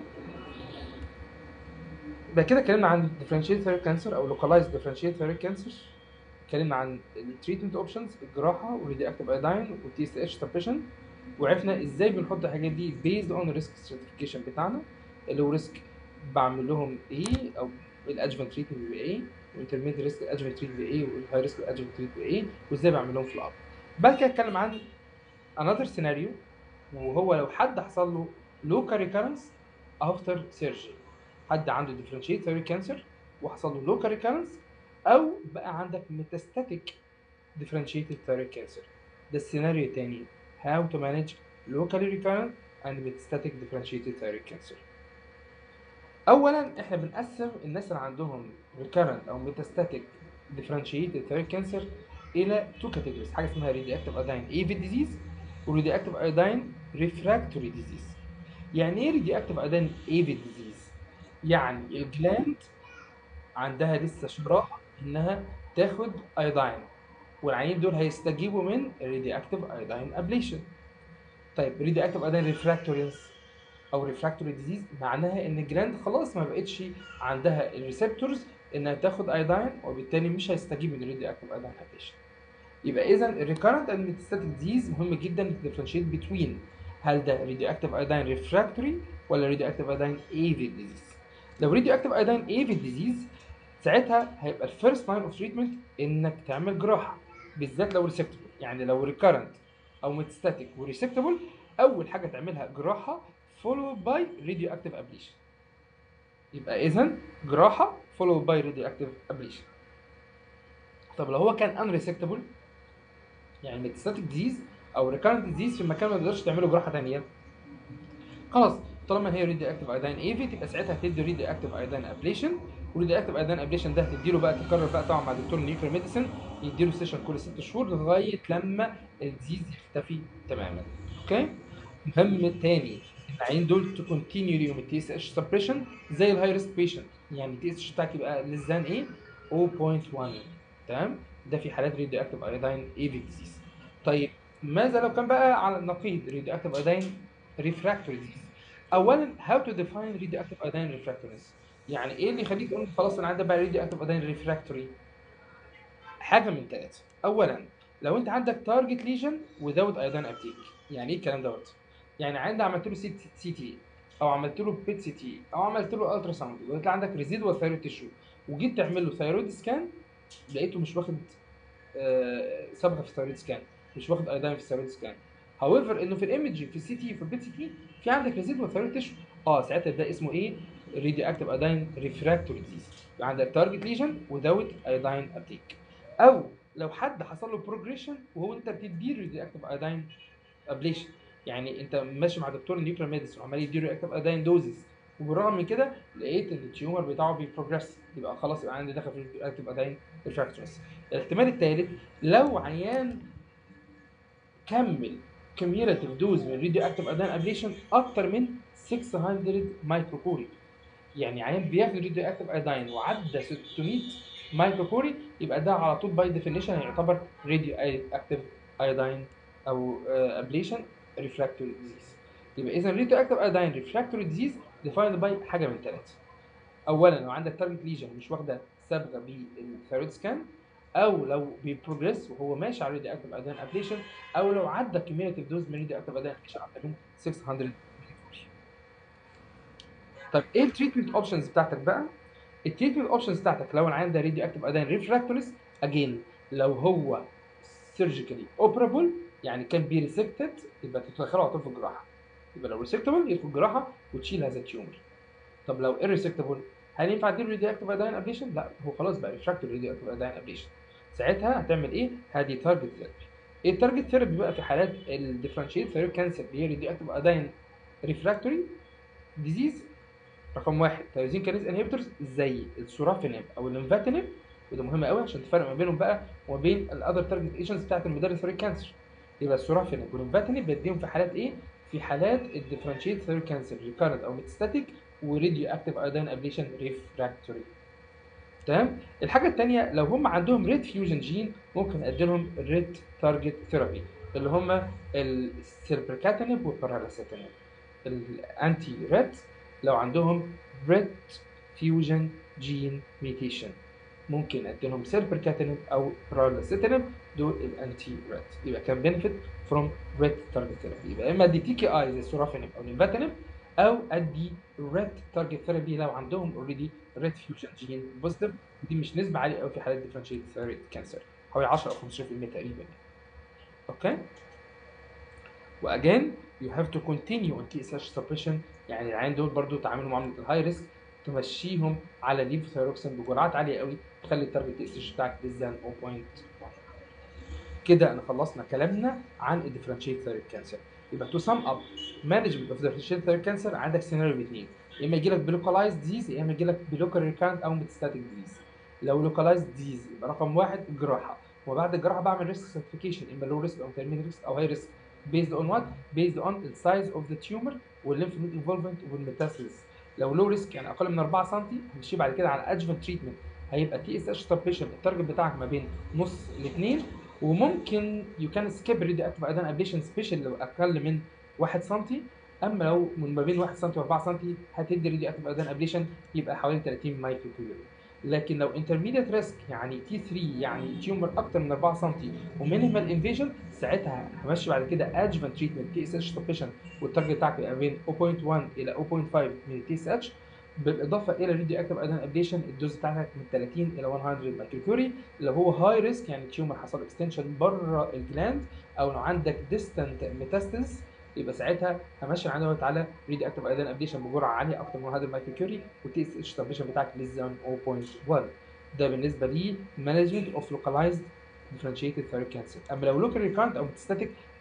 يبقى كده اتكلمنا عن differentiated thyroid cancer او localized differentiated thyroid cancer اتكلمنا عن التريتمنت اوبشنز الجراحه والريدي اكتيف ايدين والتي اس اتش سبريشن وعرفنا ازاي بنحط الحاجات دي بيزد اون ريسك ستراتيفيكيشن بتاعنا اللي هو ريسك بعمل لهم ايه او الادجفنت تريتمنت بيبقى ايه والانترميديت ريسك الادجفنت تريتمنت بيبقى ايه والهاي ريسك الادجفنت تريتمنت بيبقى ايه وازاي بعمل لهم فول اب بعد كده اتكلم عن another scenario وهو لو حد حصل له local recurrence after surgery حد عنده differentiated thyroid cancer وحصل له local recurrence او بقى عندك metastatic differentiated thyroid cancer ده السيناريو التاني how to manage locally recurrent and metastatic differentiated thyroid cancer اولا احنا بنقسم الناس اللي عندهم recurrent او metastatic differentiated thyroid cancer الى two categories حاجه اسمها radioactive iodine avid disease وراديواكتيف ايودين ريفراكتوري ديزيز يعني ايه راديواكتيف ايودين ايفيد ديزيز يعني الجلاند عندها لسه شراهه انها تاخد ايودين والعيانين دول هيستجيبوا من راديواكتيف ايودين ابليشن طيب راديواكتيف ايودين ريفراكتورينس او ريفراكتوري ديزيز معناها ان الجلاند خلاص ما بقتش عندها الريسبتورز انها تاخد ايودين وبالتالي مش هيستجيب من الراديواكتيف ايودين ابليشن يبقى اذا الريكارنت اند ميتاستاتيك ديزيز مهم جدا تديفرنشيت بتوين هل ده راديو اكتيف ايودين ريفراكتوري ولا راديو اكتيف ايودين ايفيد ديزيز لو راديو اكتيف ايودين ايفيد ديزيز ساعتها هيبقى الفيرست لاين اوف تريتمنت انك تعمل جراحه بالذات لو ريسبتبل يعني لو ريكارنت او ميتاستاتيك وريسبتبل اول حاجه تعملها جراحه فولو باي راديو اكتيف ابليشن يبقى اذا جراحه فولو باي راديو اكتيف ابليشن طب لو هو كان ان ريسبتبل يعني ميتاستاتيك ديزيز او ريكارنت ديزيز في مكان ما تقدرش تعمله جراحه ثانيه خلاص طالما هي ريدي اكتيف ايدين ايفي تبقى ساعتها هتدي ريدي اكتيف ايدين ابليشن وريدي اكتيف ايدين ابليشن ده هتديله بقى تكرر بقى طبعا مع دكتور نيوكلير ميديسن يديله سيشن كل ست شهور لغايه لما الديزيز يختفي تماما اوكي مهم تاني ان العين دول تو كونتينيو ليهم التي اس اتش سبريشن زي الهاي ريسك بيشنت يعني التي اس اتش بتاعك يبقى للزان ايه 0.1 تمام ده في حالات ريدي اكتيف ايدين ايفي ديزيز طيب ماذا لو كان بقى على النقيض ريدي اكتيف ايدين ريفراكتوري ديزيز اولا how to define radioactive iodine refractoriness يعني ايه اللي يخليك تقول خلاص انا عندي بقى radioactive iodine refractory حاجه من ثلاثه اولا لو انت عندك تارجت ليجن without iodine uptake يعني ايه الكلام دوت يعني عندي عملت له سي سي تي او عملت له بيت سي تي او عملت له الترا ساوند وانت عندك ريزيدوال ثايرويد تيشو وجيت تعمل له ثايرويد سكان لقيته مش واخد آه صبغه في الثايرويد سكان مش واخد ايودين في الثايرويد سكان هاويفر انه في الايمج في السي تي في البيت سي تي في عندك ريزيدوال ثايرويد تيشو اه ساعتها ده اسمه ايه راديو اكتيف ايودين ريفراكتوري ديزيز يبقى عندك تارجت ليجن without ايودين ابتيك او لو حد حصل له بروجريشن وهو انت بتدي راديو اكتيف ايودين ابليشن يعني انت ماشي مع دكتور النيوكلير ميديسن وعمال يديله اكتيف ايودين دوزز وبالرغم من كده لقيت ان التيومر بتاعه بيبروجريس يبقى خلاص يبقى عندي دخل في اكتيف ايودين ريفراكتوريز الاحتمال الثالث لو عيان كمل كوميولاتيف دوز من راديو اكتيف ايودين ابليشن اكتر من 600 مايكرو كوري يعني عيان بياخد راديو اكتيف ايودين وعدى 600 مايكرو كوري يبقى ده على طول باي ديفينيشن يعتبر راديو اكتيف ايودين او ابليشن ريفراكتوري ديزيز يبقى اذا راديو اكتيف ايودين ريفراكتوري ديزيز ديفايند باي حاجه من ثلاثه اولا لو عندك تارجت ليجن مش واخده صبغه بالثيرويد سكان او لو بيبروجريس وهو ماشي على راديو اكتيف ايودين ابليشن او لو عدى كوميولاتيف دوز من راديو اكتيف ايودين ابليشن عدى 600 طب ايه التريتمنت اوبشنز بتاعتك بقى؟ التريتمنت اوبشنز بتاعتك لو العيان ده راديو اكتيف ايودين ريفراكتوريس اجين لو هو سيرجيكالي اوبرابل يعني كان بي ريسكتد يبقى تدخله على طول في الجراحه يبقى لو ريسكتبل يدخل الجراحه وتشيل هذا التيومر طب لو irresectable هل ينفع تديله راديو اكتيف ايودين ابليشن؟ لا هو خلاص بقى ريفراكتوري راديو اكتيف ايودين ابليشن ساعتها هتعمل ايه؟ هذه تارجت ثيرابي ايه التارجت ثيرابي بقى في حالات الديفرنشيت ثيرابي كانسر اللي هي راديو اكتيف ايودين ريفراكتوري ديزيز رقم واحد تيروزين كاريز انهبيتورز زي السورافينيب او الليمفاتينيب وده مهم قوي عشان تفرق ما بينهم بقى وما بين الاذر تارجت ايجنتس بتاعت المدرس ثيرابي كانسر يبقى السورافينيب والليمفاتينيب بديهم في حالات ايه؟ في حالات الديفرنشيت ثيرابي كانسر ريكارنت او ميتستاتيك وراديو اكتيف ايودين ابليشن ريفراكتوري تمام الحاجه الثانيه لو هم عندهم ريد فيوجن جين ممكن ادي لهم ريد تارجت ثيرابي اللي هم السيربركاتينيب والبارالاسيتينيب الانتي ريد لو عندهم ريد فيوجن جين ميوتيشن ممكن ادي لهم سيربركاتينيب او بارالاسيتينيب دول الانتي ريد يبقى كان بنفيت فروم ريد تارجت ثيرابي يبقى اما ادي تي كي اي زي السورافينيب او نيفاتينيب او ادي ريد تارجت ثيرابي لو عندهم اوريدي ريد فيوجن جين بوزيتيف دي مش نسبه عاليه قوي في حالات ديفرنشيت ثيرابي كانسر حوالي 10 او 15% تقريبا اوكي واجين يو هاف تو كونتينيو اون تي اس اتش سبريشن يعني العيان دول برضو تعاملوا معامله الهاي ريسك تمشيهم على ليفوثيروكسين بجرعات عاليه قوي تخلي التارجت تي اس اتش بتاعك للزان 0.1 كده انا خلصنا كلامنا عن الديفرنشيت ثيرابي كانسر يبقى تو سم اب مانجمنت اوف ديفرنشيت ثيرابي كانسر عندك سيناريو باثنين يا اما يجي لك بلوكالايز ديزيز يا اما يجي لك بلوكال ريكارنت او ميتستاتيك ديزيز لو لوكالايز ديزيز يبقى رقم واحد جراحه وبعد الجراحه بعمل ريسك سيرتيفيكيشن اما لو ريسك او انترميديت ريسك او هاي ريسك based on what based on the size of the tumor والليمف نود انفولفمنت والميتاسيس لو لو ريسك يعني اقل من 4 سم هنمشي بعد كده على ادجفنت تريتمنت هيبقى تي اس اتش سبريشن التارجت بتاعك ما بين نص لاثنين وممكن يو كان سكيب ريدي اكتيف ايدان ابليشن سبيشال لو اقل من 1 سم اما لو من ما بين 1 سم و4 سم هتدي ريدي اكتيف ايدان ابليشن يبقى حوالي 30 مايكرو كيلو لكن لو انترميديت ريسك يعني تي 3 يعني تيومر اكتر من 4 سم ومينيمال انفيجن ساعتها همشي بعد كده ادجفنت تريتمنت تي اس اتش سبريشن والتارجت بتاعك يبقى بين 0.1 الى 0.5 من التي اس اتش بالاضافه الى راديو اكتيف ايدان ابليشن الدوز بتاعتك من 30 الى 100 مايكرو كوري لو هو هاي ريسك يعني تيومر حصل اكستنشن بره الجلاند او لو عندك ديستنت ميتاستاز يبقى ساعتها همشي عندك على راديو اكتيف ايدان ابليشن بجرعه عاليه اكتر من 100 مايكرو كوري والتي اس اتش سبريشن بتاعك للزون 0.1 ده بالنسبه لي مانجمنت اوف لوكالايزد differentiated thyroid cancer اما لو لوكال ريكارنت او ميتستاتيك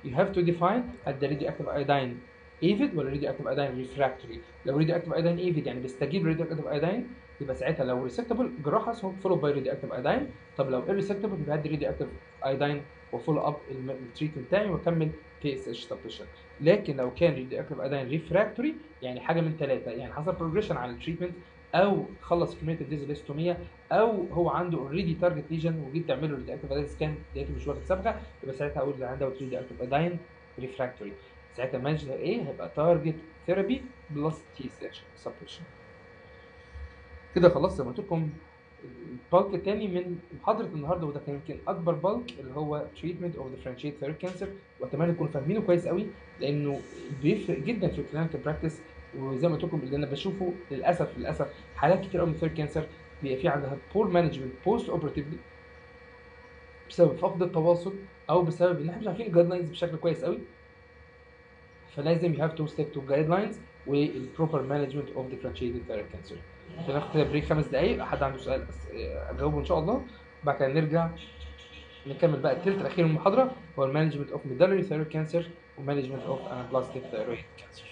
you have to define هل ده radioactive iodine avid ولا radioactive iodine refractory لو radioactive iodine avid يعني بيستجيب radioactive iodine يبقى ساعتها لو resectable جراحه فولو باي radioactive iodine طب لو irresectable يبقى هدي radioactive iodine وفولو اب التريتمنت بتاعي واكمل كي اس اتش سبشن لكن لو كان radioactive iodine refractory يعني حاجه من ثلاثه يعني حصل بروجريشن على التريتمنت او خلص كميه الديزليستوميا او هو عنده اوريدي تارجت ليجن وجيت تعمل له ريدياكتيف ايداين سكان لقيته مش واخد صبغه يبقى ساعتها اقول اللي عنده ريدياكتيف ايداين ريفراكتوري ساعتها المانجر ايه هيبقى تارجت ثيرابي بلس تي اس اتش سبريشن كده خلصت زي ما قلت لكم البالك الثاني من محاضره النهارده وده كان يمكن اكبر بالك اللي هو تريتمنت اوف ديفرنشيت ثيرد كانسر واتمنى تكونوا فاهمينه كويس قوي لانه بيفرق جدا في الكلينيكال براكتس وزي ما قلت لكم اللي انا بشوفه للاسف للاسف حالات كتير قوي من ثيرد كانسر بيبقى في عندها بور مانجمنت بوست اوبراتيفلي بسبب فقد التواصل او بسبب ان احنا مش عارفين الجايد لاينز بشكل كويس قوي فلازم يو هاف تو ستيك تو جايد لاينز والبروبر مانجمنت اوف ديفرنشيتد ثيرد كانسر فناخد كده بريك خمس دقايق حد عنده سؤال أس- اجاوبه ان شاء الله بعد كده نرجع نكمل بقى الثلث الاخير من المحاضره هو المانجمنت اوف ميدالري ثيرويد كانسر ومانجمنت اوف انابلاستيك ثيرويد كانسر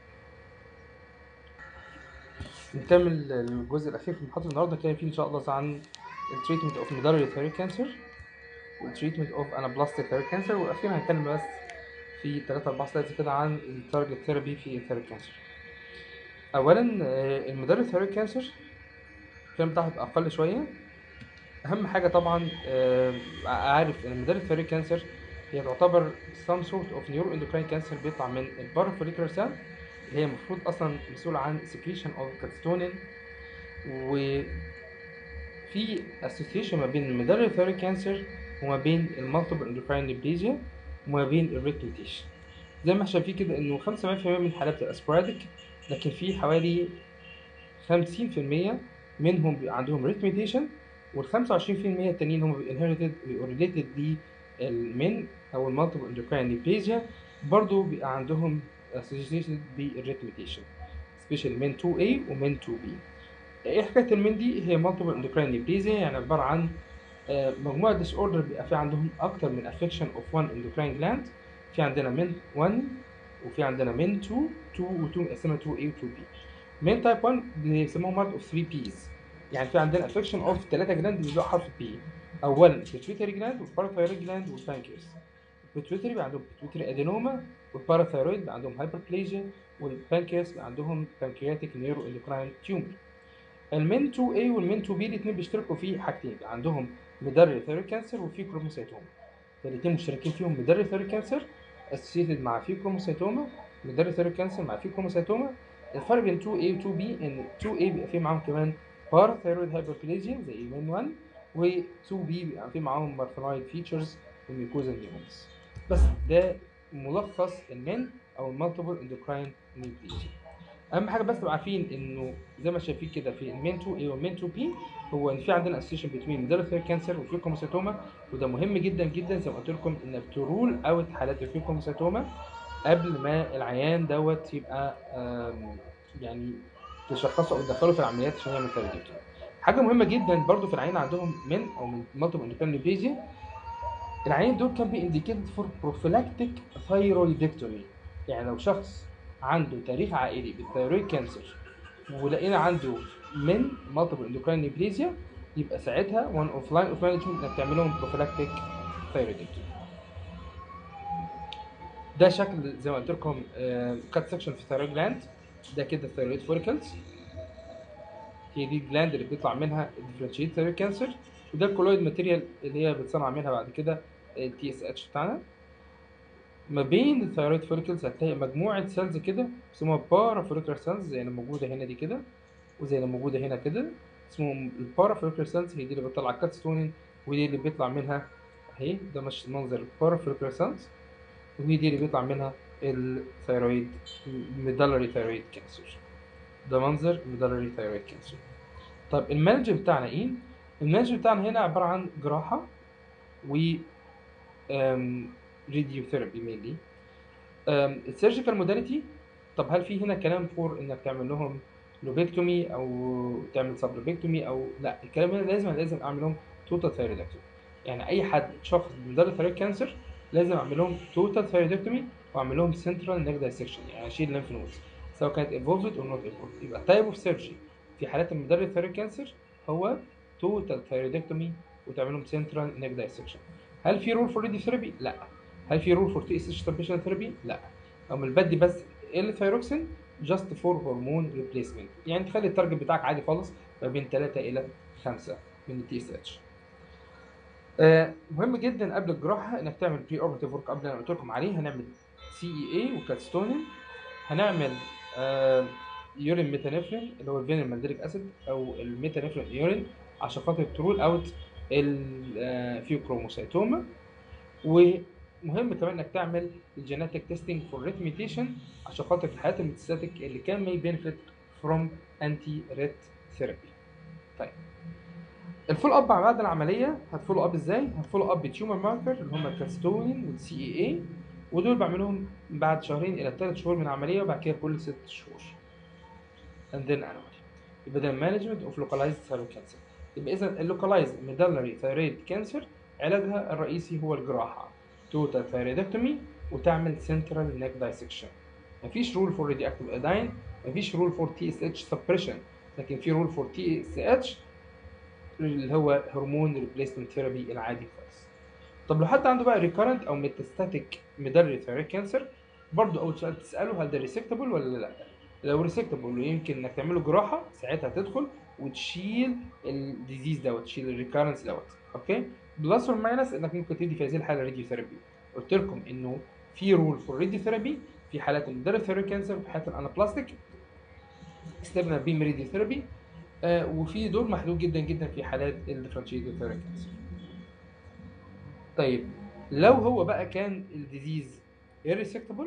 نكمل الجزء الاخير في المحاضره النهارده كان فيه ان شاء الله عن التريتمنت اوف ميدالري ثيرويد كانسر والتريتمنت اوف انابلاستيك ثيرويد كانسر والاخير هنتكلم بس في 3 4 سلايدز كده عن التارجت ثيرابي في الثيرويد كانسر اولا آه، الميدالري ثيرويد كانسر الكلام بتاعها هيبقى اقل شويه اهم حاجه طبعا آه، عارف ان الميدالري ثيرويد كانسر هي تعتبر some sort of neuroendocrine cancer بيطلع من البارافوليكولار سيل اللي هي المفروض اصلا مسؤولة عن secretion of calcitonin و في association ما بين الميدالري ثيرويد كانسر وما بين المالتيبل اندوكراين نيبليزيا وما بين الريت ميوتيشن زي ما احنا شايفين كده انه 5% من الحالات بتبقى sporadic لكن في حوالي 50% منهم بيبقى عندهم ريت ميوتيشن وال 25% التانيين هم inherited related للمن او المالتيبل اندوكراين نيبليزيا برضه بيبقى عندهم associated بالريت ميوتيشن especially من 2A ومن 2B ايه حكايه المن دي هي مالتيبل اندوكراين نيبليزيا يعني عباره عن آه، مجموعه ديس اوردر بيبقى في عندهم اكتر من افكشن اوف 1 اندوكراين جلاند في عندنا من 1 وفي عندنا من 2 2 و2 مقسمه 2 A و 2 B من تايب 1 بيسموهم مرض اوف 3 بيز يعني في عندنا افكشن اوف 3 جلاند بيبدأوا حرف بي اولا البيتويتري جلاند والباراثايرويد جلاند والبانكرياس البيتويتري بيبقى عندهم بيتويتري ادينوما والباراثايرويد بيبقى عندهم هايبربليجيا والبانكرياس بيبقى عندهم بانكرياتيك نيرو اندوكراين تيومر المين 2 A والمين 2 B الاثنين بيشتركوا في حاجتين عندهم ميدالري ثيرويد كانسر وفي كروموسيتوما الاثنين مشتركين فيهم ميدالري ثيرويد كانسر اسوسيتد مع في كروموسيتوما ميدالري ثيرويد كانسر مع في كروموسيتوما الفرق بين 2 A و 2 B ان 2 A بيبقى فيه معاهم كمان باراثايرويد هايبربليجيا زي مين 1 و 2 B بيبقى فيه معاهم مارفنويد فيتشرز وميكوزا نيومونز بس ده ملخص المن او المالتيبل اندوكراين نيبليجيا اهم حاجه بس تبقوا عارفين انه زي ما شايفين كده في المين 2 A والمين 2 B هو ان في عندنا اسوشيشن بين ميدالري كانسر وفيوكوموسيتوما وده مهم جدا جدا زي ما قلت لكم انك ترول اوت حالات الفيوكوموسيتوما قبل ما العيان دوت يبقى آم، يعني تشخصه او تدخله في العمليات عشان يعمل ثيرابيوتيك حاجه مهمه جدا برضو في العيان عندهم من او من مالتيبل اندوكراين نيبليزيا العيان دول كان بي انديكيتد فور بروفيلاكتيك ثايرويدكتومي يعني لو شخص عنده تاريخ عائلي بالثيرويد كانسر ولقينا عنده من مالتيبل اندوكراين نيبليزيا يبقى ساعتها وان اوف لاين اوف مانجمنت انك تعمل لهم بروفيلاكتيك ثايرويدكتومي ده شكل زي ما قلت لكم كات سكشن في الثيرويد جلاند ده كده الثيرويد فوليكلز هي دي الجلاند اللي بيطلع منها الديفرنشيت ثيرويد كانسر وده الكولويد ماتيريال اللي هي بتصنع منها بعد كده التي اس اتش بتاعنا ما بين الثيرويد فوليكلز هتلاقي مجموعه سيلز كده اسمها بارا فوليكولار سيلز زي اللي موجوده هنا دي كده وزي اللي موجوده هنا كده اسمهم البارا فوليكولار سيلز هي دي اللي بتطلع كاتستونين ودي اللي بيطلع منها اهي ده مش منظر البارا فوليكولار سيلز ودي دي اللي بيطلع منها الثيرويد ميدالري ثيرويد كانسر ده منظر ميدالري ثيرويد كانسر طب المانجر بتاعنا ايه المانجر بتاعنا هنا عباره عن جراحه و راديو ثيرابي مينلي السيرجيكال موداليتي طب هل في هنا كلام فور انك تعمل لهم لوبيكتومي او تعمل سب لوبيكتومي او لا الكلام هنا لازم لازم اعمل لهم توتال ثيرويدكتومي يعني اي حد شخص بمدار ثيرويد كانسر لازم اعمل لهم توتال ثايرويدكتومي واعمل لهم سنترال نيك دايسكشن يعني اشيل ليمف نودز سواء كانت انفولفد او نوت انفولفد يبقى تايب اوف سيرجري في حالات المدرب ثايرويد كانسر هو توتال ثايرويدكتومي وتعمل لهم سنترال نيك دايسكشن هل في رول فور ريدي ثيرابي؟ لا هل في رول فور تي اس اتش تربيشن ثيرابي؟ لا هم البدي بس الثايروكسين جاست فور هرمون ريبليسمنت يعني تخلي التارجت بتاعك عادي خالص ما بين 3 الى 5 من التي اس اتش آه، مهم جدا قبل الجراحه انك تعمل بري اوبرتيف ورك قبل انا قلت لكم عليه هنعمل سي اي اي وكالستونين هنعمل آه يورين ميتانيفرين اللي هو الفينل مالديريك اسيد او الميتانيفرين يورين عشان خاطر ترول اوت الفيوكروموسايتوما ومهم كمان انك تعمل الجيناتيك تيستنج فور ريت ميوتيشن عشان خاطر في الحالات الميتاستاتيك اللي كان مي بينفيت فروم انتي ريت ثيرابي طيب الفول اب بعد العمليه هتفولو اب ازاي؟ هتفولو اب بتيومر ماركر اللي هم الكالستونين والسي اي اي ودول بعملهم بعد شهرين الى ثلاث شهور من العمليه وبعد كده كل ست شهور. and then annually. يبقى ده management of localized thyroid cancer. يبقى اذا اللوكالايزد medullary thyroid cancer علاجها الرئيسي هو الجراحه. total thyroidectomy وتعمل central neck dissection. مفيش رول فور radioactive iodine مفيش رول فور تي اس اتش suppression لكن في رول فور تي اس اتش اللي هو هرمون ريبليسمنت ثيرابي العادي خالص. طب لو حد عنده بقى ريكارنت او ميتاستاتيك ميدالري ثيرويد كانسر برضه اول سؤال تساله هل ده ريسكتبل ولا لا؟ لو ريسكتبل ويمكن انك تعمله جراحه ساعتها تدخل وتشيل الديزيز دوت تشيل الريكارنس دوت اوكي؟ بلس اور ماينس انك ممكن تدي في هذه الحاله راديو ثيرابي قلت لكم انه في رول فور راديو ثيرابي في حالات الميدالري ثيرويد كانسر في حالات الانابلاستيك استخدم بيم راديو ثيرابي آه وفي دور محدود جدا جدا في حالات الديفرنشيتد ثيرويد كانسر طيب لو هو بقى كان الديزيز irresectable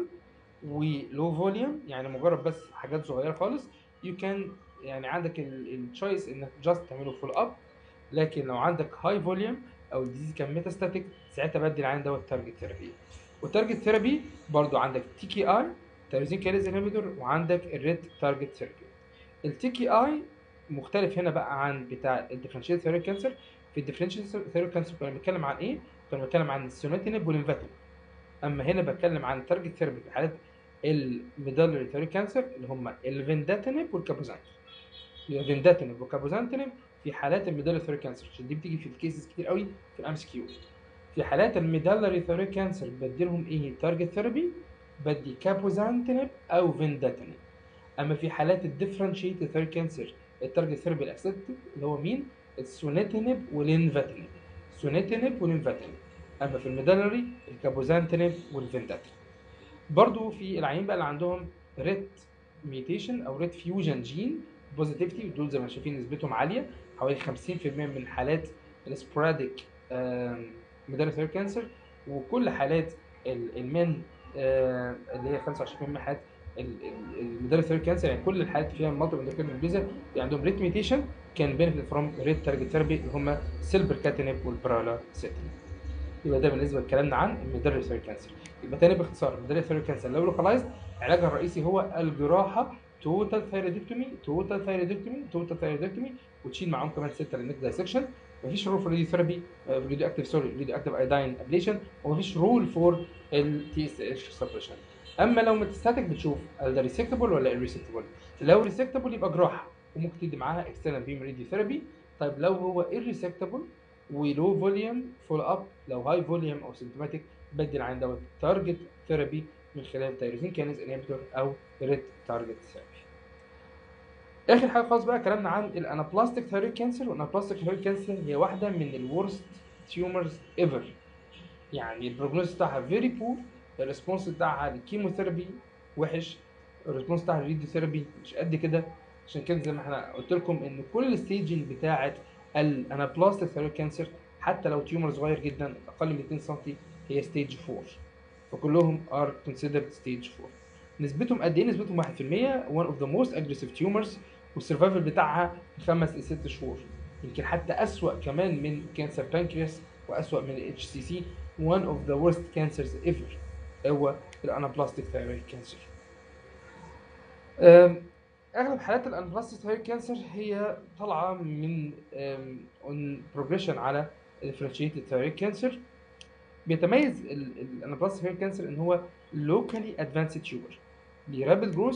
ولو فوليوم يعني مجرد بس حاجات صغيره خالص يو كان يعني عندك التشويس انك جاست تعمله فول اب لكن لو عندك هاي فوليوم او الديزيز كان ميتاستاتيك ساعتها بدي العين دوت تارجت ثيرابي والتارجت ثيرابي برضو عندك تي كي اي تيروزين كينيز انهبيتور وعندك الريد تارجت ثيرابي التي كي اي مختلف هنا بقى عن بتاع الديفرنشيال ثيرويد كانسر في الديفرنشيال ثيرويد كانسر كنا بنتكلم عن ايه؟ كنا بنتكلم عن السوناتينب والانفاتينب اما هنا بتكلم عن التارجت ثيرابي في حالات الميدالري ثيرويد كانسر اللي هم الفينداتينب والكابوزانتينب الفينداتينب والكابوزانتينب في حالات الميدالري ثيرويد كانسر عشان دي بتيجي في الكيسز كتير قوي في الام اس كيو في حالات الميدالري ثيرويد كانسر بديلهم ايه تارجت ثيرابي بدي كابوزانتينب او فينداتينب اما في حالات الديفرنشيتد ثيرويد كانسر التارجت ثيرابي الاكسبتد اللي هو مين السوناتينب والانفاتينب سوناتينب والانفاتينب اما في الميدالري الكابوزانتينب والفينداتينب برضو في العيان بقى اللي عندهم ريت ميوتيشن او ريت فيوجن جين بوزيتيفيتي دول زي ما شايفين نسبتهم عاليه حوالي 50% من حالات السبوراديك ميدالري ثيرويد كانسر وكل حالات المان اللي هي 25% من حالات الميدالري ثيرويد كانسر يعني كل الحالات فيها مالتي اندوكرين اللي عندهم ريت ميوتيشن كان بينفيت فروم ريت تارجت ثيرابي اللي هم سيلبر كاتينب والبرالا سيتنب يبقى ده بالنسبه لكلامنا عن الميدالري ثيرويد كانسر يبقى تاني باختصار الميدالري ثيرويد كانسر لو لوكالايزد علاجها الرئيسي هو الجراحه توتال ثايرويدكتومي توتال ثايرويدكتومي توتال ثايرويدكتومي وتشيل معاهم كمان ستة للنك دايسكشن مفيش رول فور راديو ثيرابي راديو اكتيف سوري راديو اكتيف ايداين ابليشن ومفيش رول فور التي اس اتش سبريشن اما لو ميتاستاتيك بتشوف هل ده ريسكتبل ولا irresectable لو ريسكتبل يبقى جراحه وممكن تدي معاها اكسترنال بيم راديو ثيرابي طيب لو هو irresectable ولو فوليوم فول اب لو هاي فوليوم او سيمتوماتيك بدي العين دوت تارجت ثيرابي من خلال تيروزين كانز انهبيتور او ريت تارجت ثيرابي اخر حاجه خالص بقى كلامنا عن الانابلاستيك ثيرويد كانسر والانابلاستيك ثيرويد كانسر هي واحده من الورست تيومرز ايفر يعني البروجنوز بتاعها فيري بور الريسبونس بتاعها للكيموثيرابي وحش الريسبونس بتاعها للراديو ثيرابي مش قد كده عشان كده زي ما احنا قلت لكم ان كل الستيجنج بتاعه الانابلاستيك ثيرويد كانسر حتى لو تيومر صغير جدا اقل من 200 سم هي ستيج 4 فكلهم ار considered ستيج 4 نسبتهم قد ايه نسبتهم 1% one of the most aggressive tumors والسرفايفل بتاعها خمس لست شهور يمكن حتى اسوأ كمان من كانسر بانكرياس واسوأ من الاتش سي سي one of the worst cancers ever هو الانابلاستيك ثيرويد كانسر اغلب حالات الانابلاستيك ثيرويد كانسر هي طالعه من اون بروجريشن على الديفرنشيتد ثيرويد كانسر بيتميز الانابلاستيك ثيرد كانسر ان هو لوكالي ادفانسد تيومر بيرابد جروث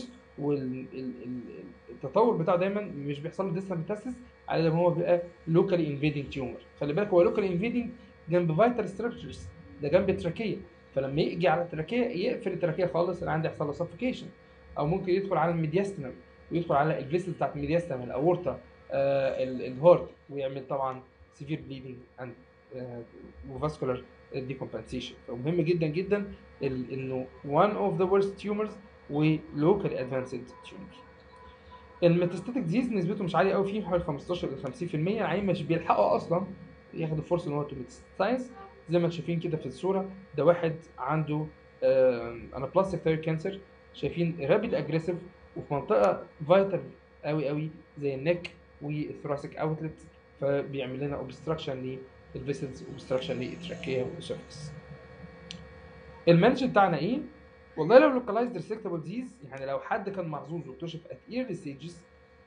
والتطور بتاعه دايما مش بيحصل له ديستال ميتاسيس على ما هو بيبقى لوكالي انفيدنج تيومر خلي بالك هو لوكالي انفيدنج جنب فايتال ستراكشرز ده جنب التراكيه فلما يجي على التراكيه يقفل التراكيه خالص اللي عندي يحصل له سفوكيشن او ممكن يدخل على الميدياستنم ويدخل على الفيسل بتاعت الميدياستنم الاورتا آه الهارت ويعمل طبعا سيفير بليدنج اند وفاسكولار ديكومبنسيشن فمهم جدا جدا انه one of the worst tumors ولوكال ادفانسد تيومر الميتاستاتيك ديزيز نسبته مش عاليه قوي فيه حوالي 15 ل 50% العين مش بيلحقوا اصلا ياخد الفرصه ان هو تميتاستايز زي ما انتم شايفين كده في الصوره ده واحد عنده انا بلاستيك ثيرد كانسر شايفين رابيد اجريسيف وفي منطقه فايتال قوي قوي زي النك والثوراسيك اوتلت فبيعمل لنا اوبستراكشن للفيسلز اوبستراكشن للتراكيه والسيرفكس المانج بتاعنا ايه؟ والله لو لوكالايزد ريسكتابل ديز يعني لو حد كان محظوظ واكتشف ات ايرلي ستيجز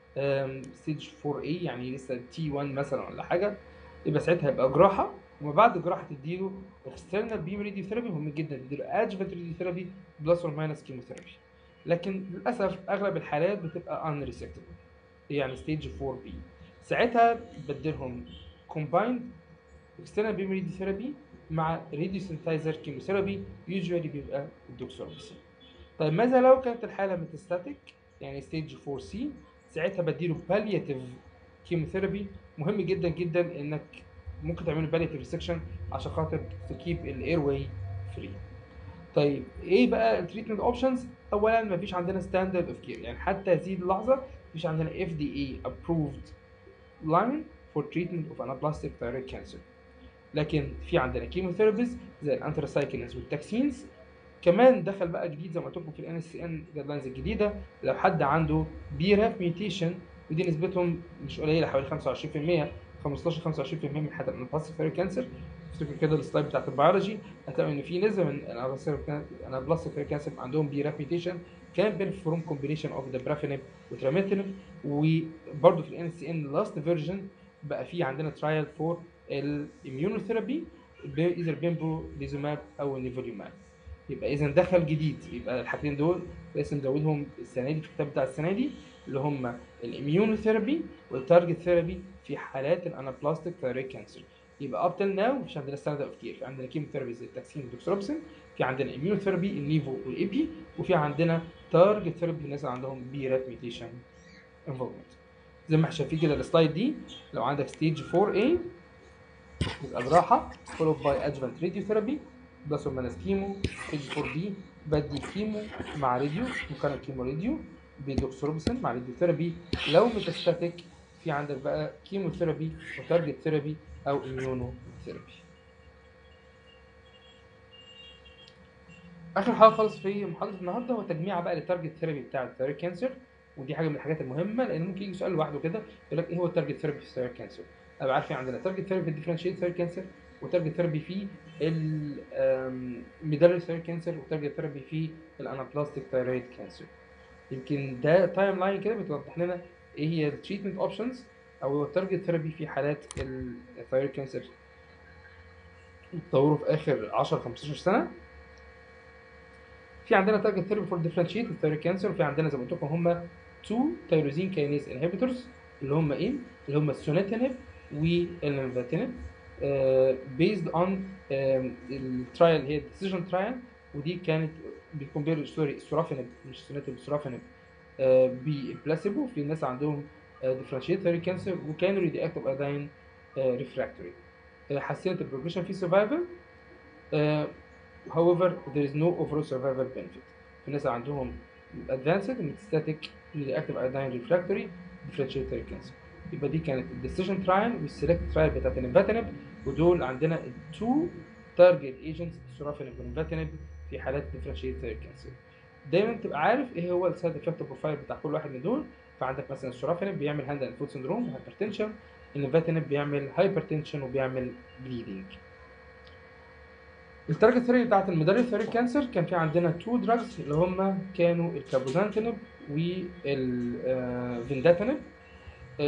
ستيج 4 a يعني لسه تي 1 مثلا ولا حاجه يبقى ساعتها يبقى جراحه وما بعد الجراحه تديله اكسترنال بيم راديو ثيرابي مهم جدا تديله ادجفنت راديو ثيرابي بلس اور ماينس كيموثيرابي لكن للاسف اغلب الحالات بتبقى ان ريسكتابل يعني ستيج 4 b ساعتها بدلهم كومبايند اكسترنال بيم راديو ثيرابي مع راديو سنتايزر كيموثيرابي يوجوالي بيبقى الدوكسوربسين طيب ماذا لو كانت الحاله ميتاستاتيك يعني ستيج 4 سي ساعتها بديله بالياتيف كيموثيرابي مهم جدا جدا انك ممكن تعمله بالياتيف ريسكشن عشان خاطر تكيب الاير واي فري طيب ايه بقى التريتمنت اوبشنز اولا مفيش عندنا ستاندرد اوف كير يعني حتى هذه اللحظه مفيش عندنا اف دي اي ابروفد لاين فور تريتمنت اوف انابلاستيك ثايرويد كانسر لكن في عندنا كيموثيرابيز زي الانتراسايكلينز والتاكسينز كمان دخل بقى جديد زي ما قلت لكم في الان اس ان جايد لاينز الجديده لو حد عنده بي راف ميوتيشن ودي نسبتهم مش قليله حوالي 25% 15 25% من حالات الانابلاستيك ثايرويد كانسر افتكر كده السلايد بتاعت البيولوجي هتلاقوا ان في نسبه من الانابلاستيك ثايرويد كانسر عندهم بي راف ميوتيشن كان بين فروم كومبينيشن اوف ذا برافينيب وتراميتينب وبرده في الان اس ان لاست فيرجن بقى في عندنا ترايل فور الاميونوثيرابي اذا بيمبو ليزوماب او نيفوليوماب يبقى اذا دخل جديد يبقى الحاجتين دول لازم نزودهم السنه دي في الكتاب بتاع السنه دي اللي هم الاميونوثيرابي والتارجت ثيرابي في حالات الانابلاستيك ثايرويد كانسر يبقى اب تل ناو مش عندنا ستاندرد اوف كير في عندنا كيموثيرابي زي التاكسين والدوكسروبسين في عندنا اميونوثيرابي النيفو والايبي وفي عندنا تارجت ثيرابي للناس اللي عندهم بي رات ميوتيشن انفولمنت زي ما احنا شايفين كده السلايد دي لو عندك ستيج 4 a يبقى جراحه followed by adjuvant radiotherapy بلس ماينس كيمو ستيج 4 b بدي كيمو مع راديو مكان الكيمو راديو بدوكسوروبسين مع راديو ثيرابي لو ميتاستاتيك في عندك بقى كيمو ثيرابي وتارجت ثيرابي او اميونو ثيرابي اخر حاجه خالص في محاضره النهارده هو تجميع بقى للتارجت ثيرابي بتاع الثايرويد كانسر ودي حاجه من الحاجات المهمه لان ممكن يجي سؤال لوحده كده يقول لك ايه هو التارجت ثيرابي في الثايرويد كانسر ابقى عارفين عندنا تارجت ثيرابي في الديفرنشيت ثايرويد كانسر وتارجت ثيرابي في الميدالري ثايرويد كانسر وتارجت ثيرابي في الانابلاستيك ثايرويد كانسر يمكن ده تايم لاين كده بتوضح لنا ايه هي التريتمنت اوبشنز او هو التارجت ثيرابي في حالات الثايرويد كانسر اتطوروا في اخر 10 15 سنه في عندنا تارجت ثيرابي فور ديفرنشيت الثايرويد كانسر وفي عندنا زي ما قلت لكم هم تو تيروزين كاينيز انهبيتورز اللي هم ايه؟ اللي هم السونيتينيب والنيفاتينيب بيزد اون الترايل هي الديسيجن ترايل ودي كانت بيكمبير سوري السورافينيب مش سونيتينيب السورافينيب ببلاسيبو في ناس عندهم ديفرنشيت ثايرويد كانسر وكانوا ريدي اكتيف ايدين ريفراكتوري حسنت البروجريشن في سرفايفل however there is no overall survival benefit في ناس عندهم advanced metastatic reactive iodine refractory differentiated thyroid cancer يبقى دي كانت الديسيجن ترايل والسيلكت ترايل بتاعت النيفاتينب ودول عندنا التو تارجت ايجنتس سورافينب والنيفاتينب في حالات differentiated thyroid cancer دايما تبقى عارف ايه هو السايد افكت بروفايل بتاع كل واحد من دول فعندك مثلا السورافينب بيعمل هاند اند فوت سندروم وهايبرتنشن النيفاتينب بيعمل هايبرتنشن وبيعمل بليدنج التارجت ثيرابي بتاعت الميدالري ثيرابي كانسر كان في عندنا تو دراجز اللي هم كانوا الكابوزانتينب والفينداتينب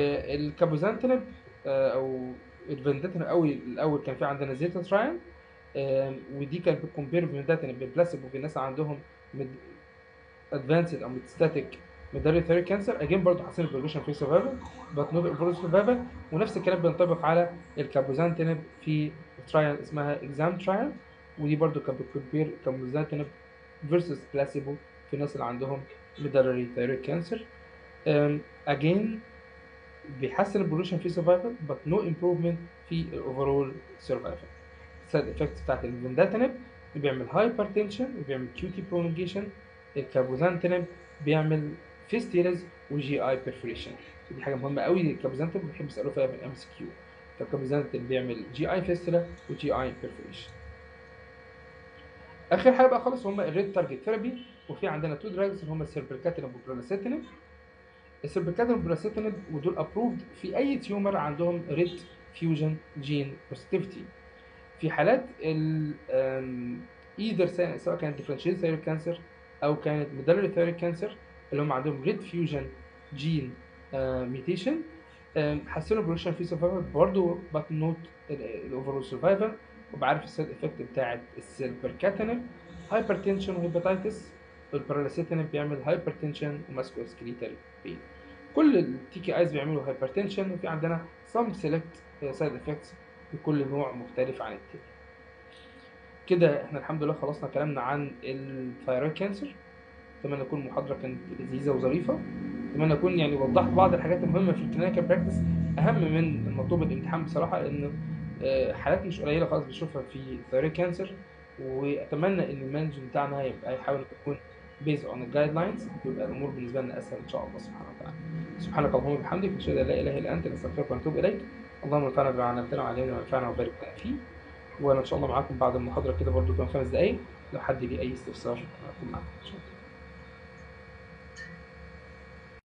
الكابوزانتينب او الفينداتينب قوي الاول كان في عندنا زيتا تراين آم، ودي كانت بتكمبير بميداتينب بالبلاسيبو في الناس اللي عندهم ادفانسد او ميتستاتيك ميدالري ثيري كانسر اجين برضه حسن البروجريشن في سرفايفل بات نوت اوفر سرفايفل ونفس الكلام بينطبق على الكابوزانتينب في ترايل اسمها اكزام ترايل ودي برضه كانت بتكمبير كابوزانتينب فيرسس بلاسيبو في الناس اللي عندهم ميدالري ثيري كانسر اجين بيحسن البروجريشن في سرفايفل بات نو امبروفمنت في الاوفرول سرفايفل السايد افكتس بتاعت الفنداتينب بيعمل هايبرتنشن وبيعمل كيوتي برولونجيشن الكابوزانتينب بيعمل فيستيرز وجي اي بيرفوريشن دي حاجه مهمه قوي الكابوزانتينب بنحب نساله فيها في الام سي كيو فالكابوزانتينب بيعمل جي اي فيستيلا وجي اي بيرفوريشن اخر حاجه بقى خالص هم الريد تارجت ثيرابي وفي عندنا تو دراجز اللي هم السيربركاتينب والبروناسيتينب السيربركاتينب والبروناسيتينب ودول ابروفد في اي تيومر عندهم ريد فيوجن جين بوزيتيفيتي في حالات ال ايذر سواء كانت ديفرنشيال ثيري كانسر او كانت ميدالري ثيري كانسر اللي هم عندهم ريد فيوجن جين ميوتيشن حسنوا البروشن في سرفايفل برضه بات نوت الاوفرول سرفايفل وبعرف السايد افكت بتاعت السيربركاتينب هايبرتنشن وهيباتيتس والباراليسيتينب بيعمل هايبرتنشن وماسكو سكريتال بين كل التي كي ايز بيعملوا هايبرتنشن وفي عندنا سم سيلكت سايد افكتس لكل نوع مختلف عن التاني كده احنا الحمد لله خلصنا كلامنا عن الثايرويد كانسر اتمنى تكون المحاضره كانت لذيذه وظريفه اتمنى اكون يعني وضحت بعض الحاجات المهمه في الكلينيكال براكتس اهم من المطلوب الامتحان بصراحه لان آه، حالات مش قليله خالص بنشوفها في الثايرويد كانسر واتمنى ان المانجمنت بتاعنا يبقى يحاول يكون بيز اون الجايد لاينز يبقى الامور بالنسبه لنا اسهل ان شاء الله سبحانه وتعالى سبحانك اللهم وبحمدك نشهد ان لا اله الا انت نستغفرك ونتوب اليك اللهم انفعنا بما علمتنا وعلمنا وانفعنا وبارك لنا فيه وانا ان شاء الله معاكم بعد المحاضره كده برضو كمان خمس دقايق لو حد ليه اي استفسار اكون معاكم ان شاء الله